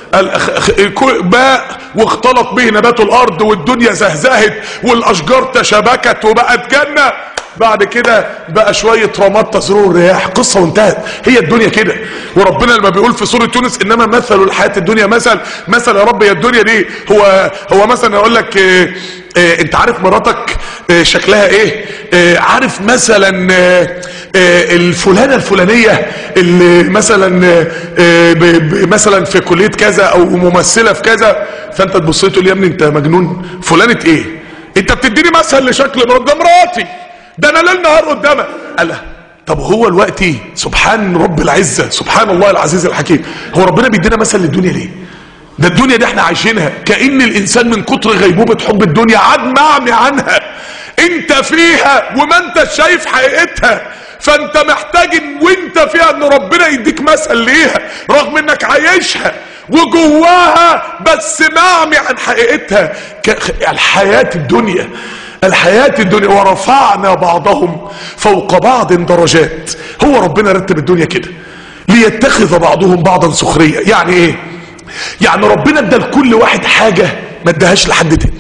[SPEAKER 1] باء واختلط به نبات الارض والدنيا زهزهت والاشجار تشابكت وبقت جنة بعد كده بقى شوية رماد تزرور الرياح قصة وانتهت هي الدنيا كده وربنا لما بيقول في سورة يونس انما مثل الحياة الدنيا مثل مثل يا رب يا الدنيا دي هو هو مثلا يقول لك اه اه انت عارف مراتك اه شكلها ايه اه عارف مثلا اه اه الفلانة الفلانية اللي مثلا اه ب- ب- مثلا في كلية كذا او ممثلة في كذا فانت تبص له تقول يا ابني انت مجنون فلانة ايه انت بتديني مثل لشكل مرات ده مراتي ده انا ليل نهار قدامك قال لها طب هو الوقت سبحان رب العزة سبحان الله العزيز الحكيم هو ربنا بيدينا مثل للدنيا ليه ده الدنيا دي احنا عايشينها كأن الانسان من كتر غيبوبة حب الدنيا عاد معمي عنها انت فيها وما انت شايف حقيقتها فانت محتاج ان وانت فيها ان ربنا يديك مثل ليها رغم انك عايشها وجواها بس معمي عن حقيقتها ك- الحياة الدنيا الحياة الدنيا ورفعنا بعضهم فوق بعض درجات هو ربنا رتب الدنيا كده ليتخذ بعضهم بعضا سخرية يعني ايه يعني ربنا ادى لكل واحد حاجة ما اداهاش لحد تاني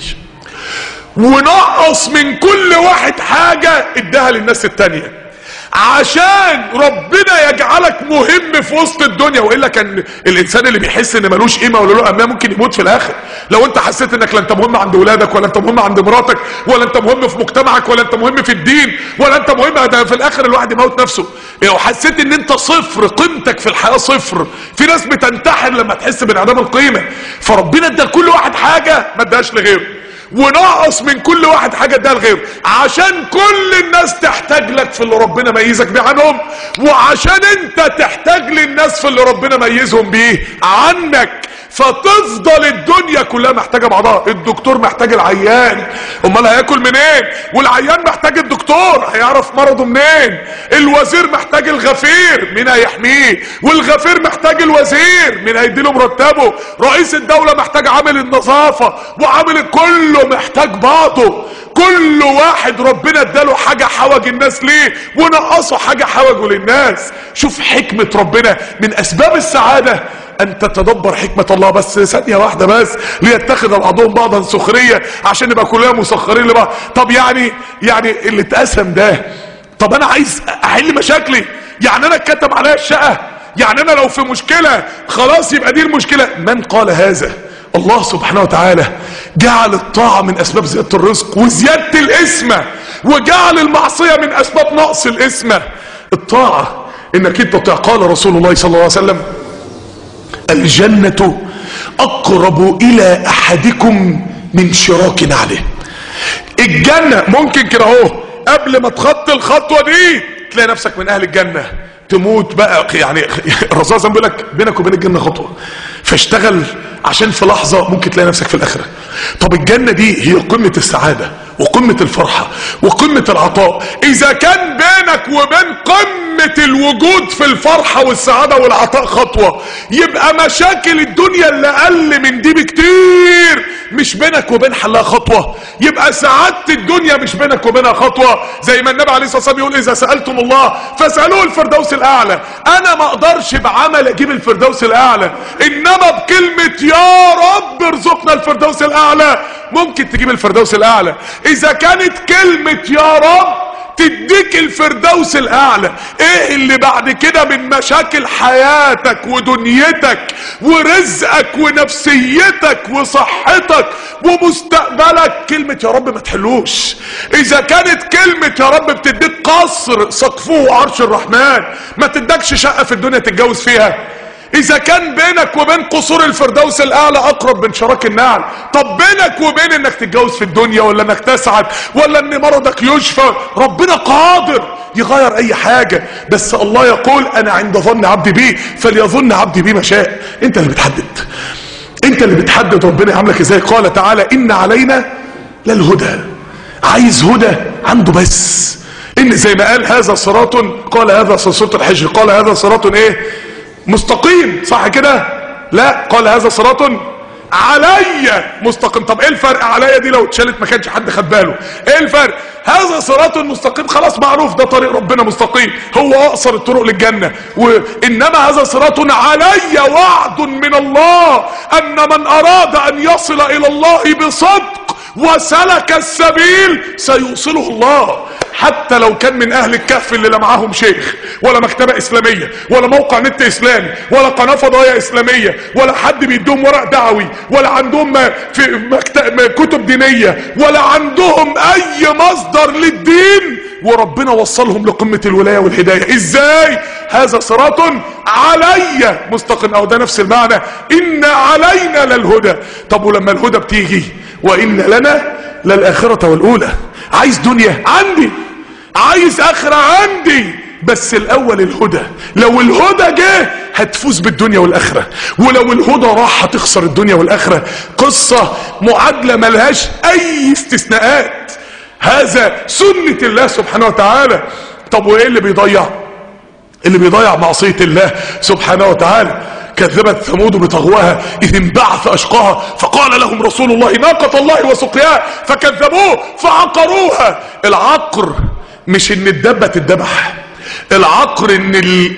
[SPEAKER 1] ونقص من كل واحد حاجة اداها للناس التانية عشان ربنا يجعلك مهم في وسط الدنيا والا كان الانسان اللي بيحس ان ملوش قيمه ولا له اهميه ممكن يموت في الاخر لو انت حسيت انك لا انت مهم عند ولادك ولا انت مهم عند مراتك ولا انت مهم في مجتمعك ولا انت مهم في الدين ولا انت مهم ده في الاخر الواحد يموت نفسه لو حسيت ان انت صفر قيمتك في الحياه صفر في ناس بتنتحر لما تحس بانعدام القيمه فربنا ادى لكل واحد حاجه ما اداهاش لغيره ونقص من كل واحد حاجة اداها لغيره عشان كل الناس تحتاج لك في اللي ربنا ميزك بيه عنهم وعشان انت تحتاج للناس في اللي ربنا ميزهم بيه عنك فتفضل الدنيا كلها محتاجة بعضها الدكتور محتاج العيان امال هياكل منين والعيان محتاج الدكتور هيعرف مرضه منين الوزير محتاج الغفير مين هيحميه والغفير محتاج الوزير مين هيديله مرتبه رئيس الدولة محتاج عامل النظافة وعامل كله محتاج بعضه كل واحد ربنا اداله حاجة حوج الناس ليه ونقصه حاجة حوجه للناس شوف حكمة ربنا من اسباب السعادة ان تتدبر حكمة الله بس ثانية واحدة بس ليتخذ بعضهم بعضا سخرية عشان نبقى كلنا مسخرين لبعض طب يعني يعني اللي اتقسم ده طب انا عايز احل مشاكلي يعني انا اتكتب عليا الشقة يعني انا لو في مشكلة خلاص يبقى دي المشكلة من قال هذا الله سبحانه وتعالى جعل الطاعة من اسباب زيادة الرزق وزيادة الاسمة وجعل المعصية من اسباب نقص الاسمة الطاعة انك انت تطيع قال رسول الله صلى الله عليه وسلم الجنة اقرب الى احدكم من شراك عليه الجنة ممكن كده اهو قبل ما تخطي الخطوة دي تلاقي نفسك من اهل الجنة تموت بقى يعني الرسول صلى الله عليه وسلم بيقول لك بينك وبين الجنة خطوة فاشتغل عشان في لحظة ممكن تلاقي نفسك في الاخرة طب الجنة دي هي قمة السعادة وقمة الفرحة وقمة العطاء اذا كان بينك وبين قمة الوجود في الفرحة والسعادة والعطاء خطوة يبقى مشاكل الدنيا اللي اقل من دي بكتير مش بينك وبين حلها خطوة يبقى سعادة الدنيا مش بينك وبينها خطوة زي ما النبي عليه الصلاة والسلام يقول اذا سألتم الله فاسألوه الفردوس الاعلى انا ما اقدرش بعمل اجيب الفردوس الاعلى انما بكلمة يا رب ارزقنا الفردوس الاعلى ممكن تجيب الفردوس الاعلى اذا كانت كلمة يا رب تديك الفردوس الاعلى ايه اللي بعد كده من مشاكل حياتك ودنيتك ورزقك ونفسيتك وصحتك ومستقبلك كلمة يا رب ما تحلوش اذا كانت كلمة يا رب بتديك قصر سقفه عرش الرحمن ما تدكش شقة في الدنيا تتجوز فيها اذا كان بينك وبين قصور الفردوس الاعلى اقرب من شراك النعل طب بينك وبين انك تتجوز في الدنيا ولا انك تسعد ولا ان مرضك يشفى ربنا قادر يغير اي حاجة بس الله يقول انا عند ظن عبدي بي فليظن عبدي بي ما شاء انت اللي بتحدد انت اللي بتحدد ربنا يعاملك ازاي قال تعالى ان علينا للهدى عايز هدى عنده بس ان زي ما قال هذا صراط قال هذا سورة الحجر قال هذا صراط ايه مستقيم صح كده لا قال هذا صراط عليا مستقيم طب ايه الفرق عليا دي لو اتشالت ما كانش حد خد باله ايه الفرق هذا صراط مستقيم خلاص معروف ده طريق ربنا مستقيم هو اقصر الطرق للجنة وانما هذا صراط علي وعد من الله ان من اراد ان يصل الى الله بصدق وسلك السبيل سيوصله الله حتى لو كان من اهل الكهف اللي لا معاهم شيخ ولا مكتبة اسلامية ولا موقع نت اسلامي ولا قناة فضائية اسلامية ولا حد بيديهم ورق دعوي ولا عندهم في مكتب كتب دينية ولا عندهم اي مصدر للدين وربنا وصلهم لقمة الولاية والهداية ازاي هذا صراط علي مستقيم او ده نفس المعنى ان علينا للهدى طب ولما الهدى بتيجي وان لنا للاخرة والاولى عايز دنيا عندي عايز اخرة عندي بس الاول الهدى لو الهدى جه هتفوز بالدنيا والاخرة ولو الهدى راح هتخسر الدنيا والاخرة قصة معادلة ملهاش اي استثناءات هذا سنة الله سبحانه وتعالى طب وايه اللي بيضيع اللي بيضيع معصية الله سبحانه وتعالى كذبت ثمود بطغواها اذ انبعث اشقاها فقال لهم رسول الله ناقة الله وسقياها فكذبوه فعقروها العقر مش ان الدبة تتذبح العقر ان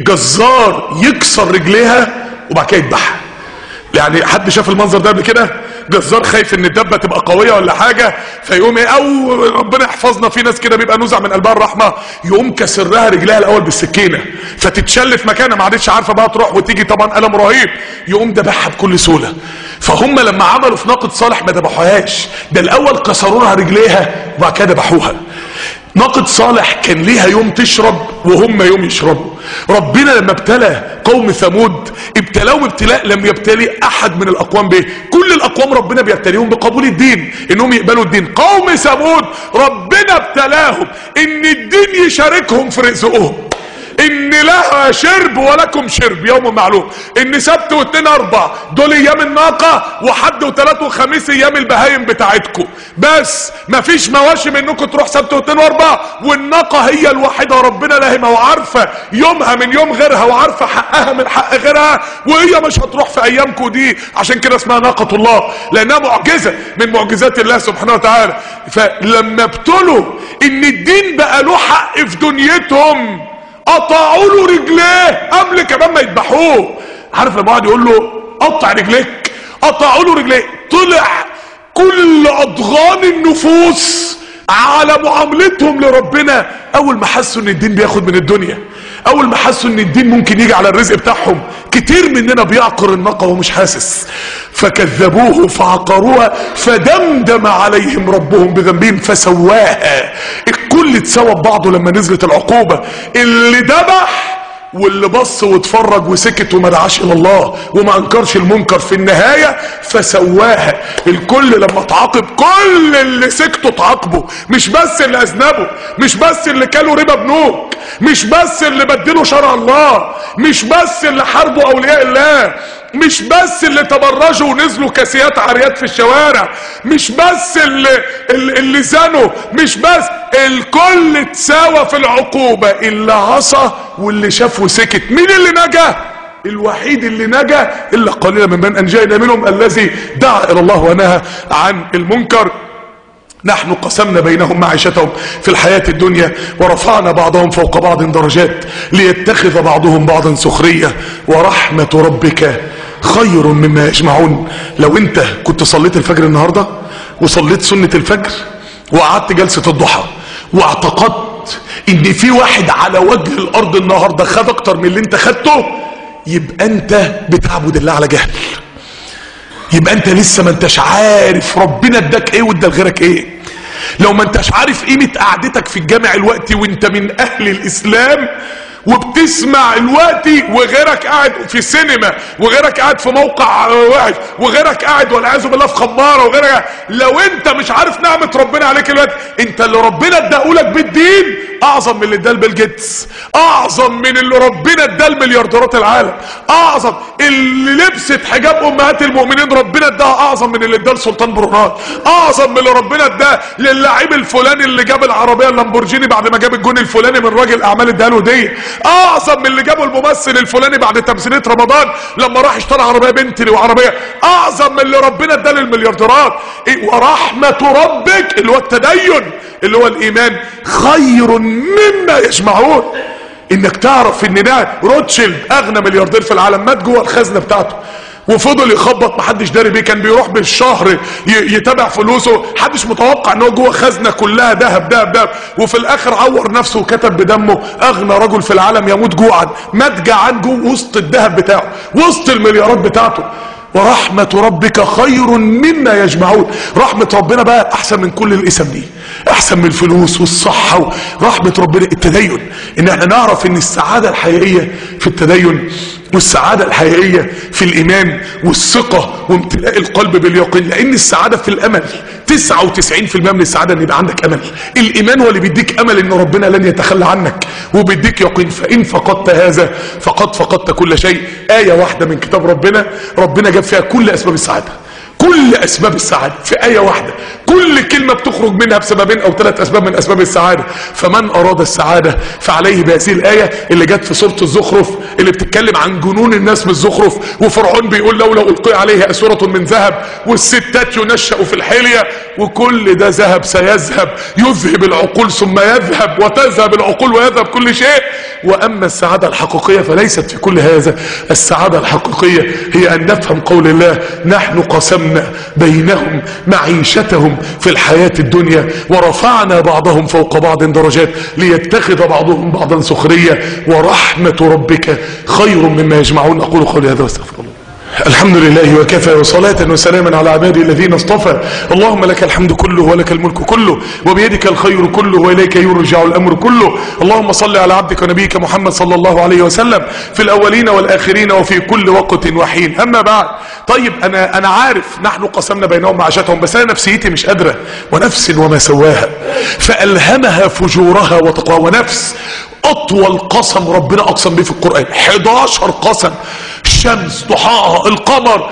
[SPEAKER 1] الجزار يكسر رجليها وبعد كده يذبحها يعني حد شاف المنظر ده قبل كده جزار خايف ان الدبه تبقى قويه ولا حاجه فيقوم ايه او ربنا يحفظنا في ناس كده بيبقى نزع من قلبها الرحمه يقوم كسرها رجلها الاول بالسكينه فتتشل في مكانها ما عادتش عارفه بقى تروح وتيجي طبعا الم رهيب يقوم ذبحها بكل سهوله فهم لما عملوا في ناقه صالح ما ذبحوهاش ده الاول كسروا لها رجليها وبعد كده ذبحوها ناقة صالح كان ليها يوم تشرب وهم يوم يشربوا ربنا لما ابتلى قوم ثمود ابتلاهم ابتلاء لم يبتلي احد من الاقوام به كل الاقوام ربنا بيبتليهم بقبول الدين انهم يقبلوا الدين قوم ثمود ربنا ابتلاهم ان الدين يشاركهم في رزقهم ان لها شرب ولكم شرب يوم معلوم ان سبت واثنين اربع دول ايام الناقة وحد وثلاث وخميس ايام البهايم بتاعتكم بس مفيش مواشي منكم تروح سبت واثنين واربع والناقة هي الوحيدة ربنا لاهمة وعارفة يومها من يوم غيرها وعارفة حقها من حق غيرها وهي مش هتروح في ايامكم دي عشان كده اسمها ناقة الله لانها معجزة من معجزات الله سبحانه وتعالى فلما ابتلوا ان الدين بقى له حق في دنيتهم قطعوا له رجليه قبل كمان ما يذبحوه عارف لما قعد يقول له قطع رجليك قطعوا له رجليه طلع كل اضغان النفوس على معاملتهم لربنا اول ما حسوا ان الدين بياخد من الدنيا اول ما حسوا ان الدين ممكن يجي على الرزق بتاعهم كتير مننا بيعقر الناقه وهو مش حاسس فكذبوه فعقروها فدمدم عليهم ربهم بذنبهم فسواها الكل اتسوى ببعضه لما نزلت العقوبه اللي ذبح واللي بص واتفرج وسكت وما دعاش الى الله وما انكرش المنكر في النهاية فسواها الكل لما تعاقب كل اللي سكتوا تعاقبوا مش بس اللي اذنبوا مش بس اللي كانوا ربا بنوك مش بس اللي بدلوا شرع الله مش بس اللي حاربوا اولياء الله مش بس اللي تبرجوا ونزلوا كاسيات عريات في الشوارع مش بس اللي, اللي, اللي زنوا مش بس الكل اتساوى في العقوبة اللي عصى واللي شاف وسكت مين اللي نجا الوحيد اللي نجا الا قليلا ممن انجينا منهم الذي دعا الى الله ونهى عن المنكر نحن قسمنا بينهم معيشتهم في الحياة الدنيا ورفعنا بعضهم فوق بعض درجات ليتخذ بعضهم بعضا سخرية ورحمة ربك خير مما يجمعون لو انت كنت صليت الفجر النهاردة وصليت سنة الفجر وقعدت جلسة الضحى واعتقدت ان في واحد على وجه الارض النهاردة خد اكتر من اللي انت خدته يبقى انت بتعبد الله على جهل يبقى انت لسه ما انتش عارف ربنا اداك ايه وادى لغيرك ايه لو ما انتش عارف قيمة قعدتك في الجامع الوقت وانت من اهل الاسلام وبتسمع الوقت وغيرك قاعد في سينما وغيرك قاعد في موقع وحش وغيرك قاعد والعياذ بالله في خماره وغيرك لو انت مش عارف نعمه ربنا عليك الوقت انت اللي ربنا اداهولك بالدين اعظم من اللي اداه بيل جيتس اعظم من اللي ربنا اداه مليارديرات العالم اعظم اللي لبست حجاب امهات المؤمنين ربنا اداها اعظم من اللي اداه لسلطان برونات اعظم من اللي ربنا اداه للاعيب الفلاني اللي جاب العربيه اللامبورجيني بعد ما جاب الجون الفلاني من راجل اعمال اداها له هديه اعظم من اللي جابه الممثل الفلاني بعد تمثيليه رمضان لما راح اشترى عربيه بنتلي وعربيه اعظم من اللي ربنا اداه للمليارديرات إيه ورحمه ربك اللي هو التدين اللي هو الايمان خير مما يجمعون انك تعرف ان ده روتشيلد اغنى ملياردير في العالم مات جوه الخزنه بتاعته وفضل يخبط محدش داري بيه كان بيروح بالشهر ي- يتابع فلوسه محدش متوقع ان هو جوه خزنه كلها ذهب ذهب ذهب وفي الاخر عور نفسه وكتب بدمه اغنى رجل في العالم يموت جوعا مات جعان جوه وسط الذهب بتاعه وسط المليارات بتاعته ورحمة ربك خير مما يجمعون رحمة ربنا بقى احسن من كل الاسم دي احسن من الفلوس والصحة ورحمة ربنا التدين ان احنا نعرف ان السعادة الحقيقية في التدين والسعادة الحقيقية في الايمان والثقة وامتلاء القلب باليقين لان السعادة في الامل 99% من السعادة ان يبقى عندك امل الايمان هو اللي بيديك امل ان ربنا لن يتخلى عنك وبيديك يقين فان فقدت هذا فقد فقدت كل شيء آية واحدة من كتاب ربنا ربنا جاب فيها كل اسباب السعادة كل اسباب السعادة في آية واحدة كل كلمة بتخرج منها بسببين او ثلاث اسباب من اسباب السعادة فمن اراد السعادة فعليه بهذه الآية اللي جت في سورة الزخرف اللي بتتكلم عن جنون الناس بالزخرف وفرعون بيقول لولا القي عليه اسورة من ذهب والستات ينشأ في الحلية وكل ده ذهب سيذهب يذهب العقول ثم يذهب وتذهب العقول ويذهب كل شيء واما السعادة الحقيقية فليست في كل هذا السعادة الحقيقية هي ان نفهم قول الله نحن قسمنا بينهم معيشتهم في الحياة الدنيا ورفعنا بعضهم فوق بعض درجات ليتخذ بعضهم بعضا سخرية ورحمة ربك خير مما يجمعون اقول قولي هذا واستغفر الله الحمد لله وكفى وصلاة وسلاما على عبادي الذين اصطفى اللهم لك الحمد كله ولك الملك كله وبيدك الخير كله وإليك يرجع الأمر كله اللهم صل على عبدك ونبيك محمد صلى الله عليه وسلم في الأولين والآخرين وفي كل وقت وحين أما بعد طيب أنا, أنا عارف نحن قسمنا بينهم معاشاتهم بس أنا نفسيتي مش قادرة ونفس وما سواها فألهمها فجورها وتقواها ونفس اطول قسم ربنا اقسم به في القرآن 11 قسم الشمس ضحاها القمر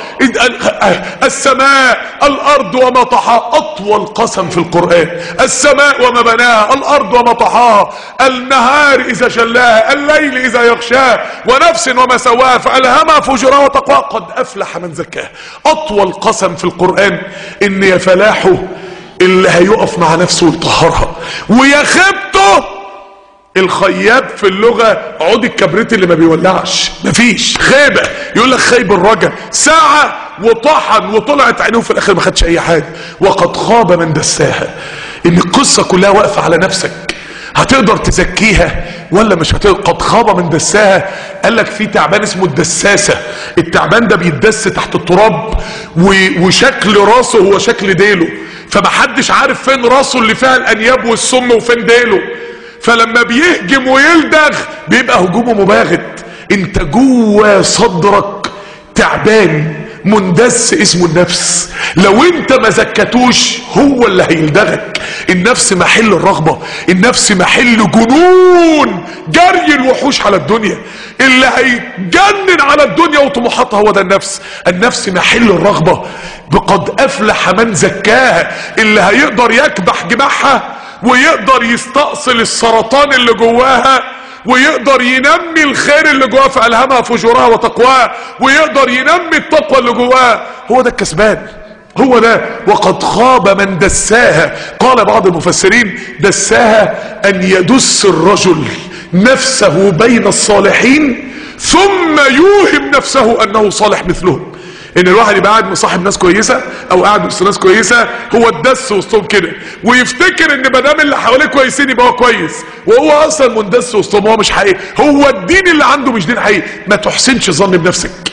[SPEAKER 1] السماء الارض وما طحاها اطول قسم في القرآن السماء وما بناها الارض وما طحاها النهار اذا جلاها الليل اذا يغشاها ونفس وما سواها فالهمها فجورها وتقواها قد افلح من زكاها اطول قسم في القرآن ان يا فلاحه اللي هيقف مع نفسه ويطهرها ويا خيبته الخياب في اللغة عود الكبريت اللي ما بيولعش مفيش خيبة يقول لك خيب الرجا ساعة وطحن وطلعت عينيه في الاخر ما خدش اي حاجة وقد خاب من دساها ان القصة كلها واقفة على نفسك هتقدر تزكيها ولا مش هتقدر قد خاب من دساها قال لك في تعبان اسمه الدساسة التعبان ده بيتدس تحت التراب و- وشكل راسه هو شكل ديله فمحدش عارف فين راسه اللي فيها الانياب والسم وفين ديله فلما بيهجم ويلدغ بيبقى هجومه مباغت انت جوه صدرك تعبان مندس اسمه النفس لو انت ما زكتوش هو اللي هيلدغك النفس محل الرغبة النفس محل جنون جري الوحوش على الدنيا اللي هيجنن على الدنيا وطموحاتها هو ده النفس النفس محل الرغبة بقد افلح من زكاها اللي هيقدر يكبح جماحها ويقدر يستأصل السرطان اللي جواها ويقدر ينمي الخير اللي جواها فألهمها فجورها وتقواها ويقدر ينمي التقوى اللي جواها هو ده الكسبان هو ده وقد خاب من دساها قال بعض المفسرين دساها ان يدس الرجل نفسه بين الصالحين ثم يوهم نفسه انه صالح مثلهم ان الواحد يبقى قاعد مصاحب ناس كويسه او قاعد وسط ناس كويسه هو الدس وسطهم كده ويفتكر ان ما دام اللي حواليه كويسين يبقى هو كويس وهو اصلا مندس وسطهم هو مش حقيقي هو الدين اللي عنده مش دين حقيقي ما تحسنش ظن بنفسك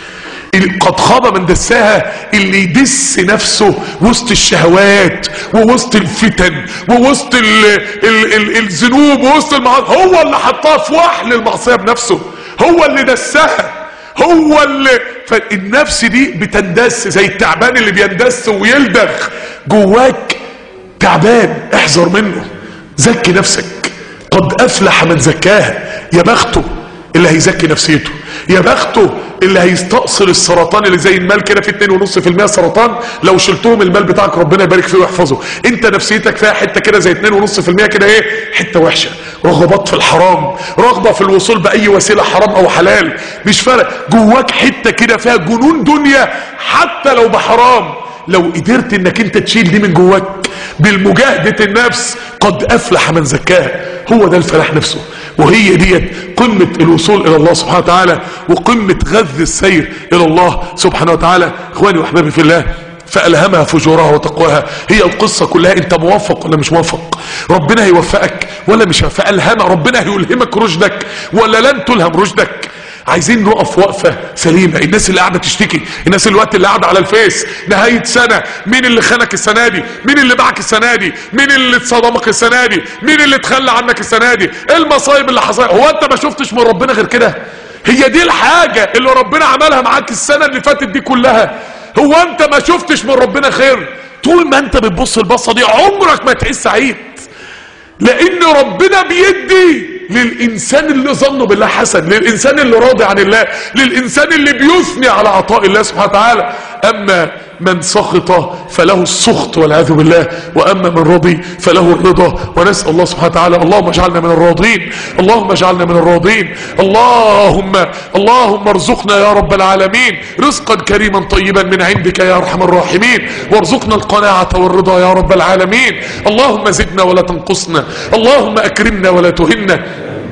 [SPEAKER 1] قد خاب من دساها اللي يدس نفسه وسط الشهوات ووسط الفتن ووسط ال ال ال الذنوب ووسط المعاصي هو اللي حطها في وحل المعصيه بنفسه هو اللي دسها هو اللي فالنفس دي بتندس زي التعبان اللي بيندس ويلدغ جواك تعبان احذر منه زكي نفسك قد افلح من زكاها يا بخته اللي هيزكي نفسيته يا بخته اللي هيستأصل السرطان اللي زي المال كده في 2.5% سرطان لو شلتهم المال بتاعك ربنا يبارك فيه ويحفظه انت نفسيتك فيها حته كده زي 2.5% كده ايه حته وحشه رغبات في الحرام رغبه في الوصول باي وسيله حرام او حلال مش فارق جواك حته كده فيها جنون دنيا حتى لو بحرام لو قدرت انك انت تشيل دي من جواك بالمجاهدة النفس قد افلح من زكاها هو ده الفلاح نفسه وهي ديت قمة الوصول الى الله سبحانه وتعالى وقمة غذ السير الى الله سبحانه وتعالى اخواني واحبابي في الله فألهمها فجورها وتقواها هي القصة كلها انت موفق ولا مش موفق ربنا هيوفقك ولا مش فألهمها ربنا هيلهمك رشدك ولا لن تلهم رشدك عايزين نقف وقفة سليمة الناس اللي قاعدة تشتكي الناس الوقت اللي قاعدة على الفيس نهاية سنة مين اللي خانك السنة دي مين اللي باعك السنة دي مين اللي اتصدمك السنة دي مين اللي تخلى عنك السنة دي ايه المصايب اللي حصلت هو انت ما شفتش من ربنا غير كده هي دي الحاجة اللي ربنا عملها معاك السنة اللي فاتت دي كلها هو انت ما شفتش من ربنا خير طول ما انت بتبص البصة دي عمرك ما تعيش سعيد لان ربنا بيدي للإنسان اللي ظنه بالله حسن للإنسان اللي راضي عن الله للإنسان اللي بيثني على عطاء الله سبحانه وتعالى أما من سخط فله السخط والعياذ بالله وأما من رضي فله الرضا ونسأل الله سبحانه وتعالى اللهم اجعلنا من الراضين اللهم اجعلنا من الراضين اللهم اللهم ارزقنا يا رب العالمين رزقا كريما طيبا من عندك يا أرحم الراحمين وارزقنا القناعة والرضا يا رب العالمين اللهم زدنا ولا تنقصنا اللهم أكرمنا ولا تهنا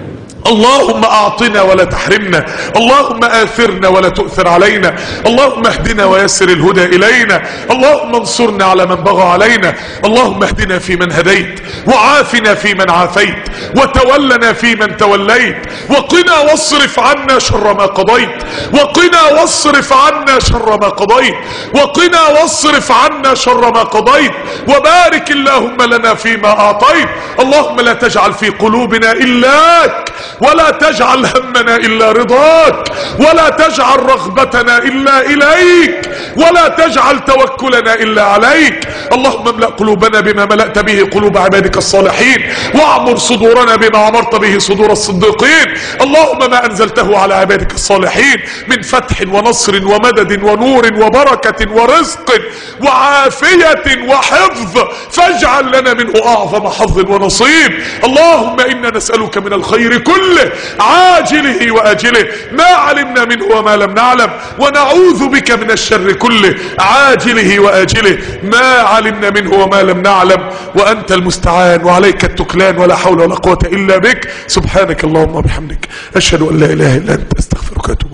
[SPEAKER 1] اللهم اعطنا ولا تحرمنا اللهم اثرنا ولا تؤثر علينا اللهم اهدنا ويسر الهدى الينا اللهم انصرنا على من بغى علينا اللهم اهدنا في من هديت وعافنا في من عافيت وتولنا في من توليت وقنا واصرف عنا شر ما قضيت وقنا واصرف عنا شر ما قضيت وقنا واصرف عنا شر ما قضيت وبارك اللهم لنا فيما اعطيت اللهم لا تجعل في قلوبنا الاك ولا تجعل همنا الا رضاك ولا تجعل رغبتنا الا اليك ولا تجعل توكلنا الا عليك اللهم املأ قلوبنا بما ملأت به قلوب عبادك الصالحين واعمر صدورنا بما عمرت به صدور الصديقين اللهم ما انزلته على عبادك الصالحين من فتح ونصر ومدد ونور وبركة ورزق وعافية وحفظ فاجعل لنا منه اعظم حظ ونصيب اللهم انا نسألك من الخير كله عاجله واجله ما علمنا منه وما لم نعلم ونعوذ بك من الشر كله عاجله واجله ما علمنا منه وما لم نعلم وانت المستعان وعليك التكلان ولا حول ولا قوة الا بك سبحانك اللهم وبحمدك اشهد ان لا اله الا انت استغفرك واتوب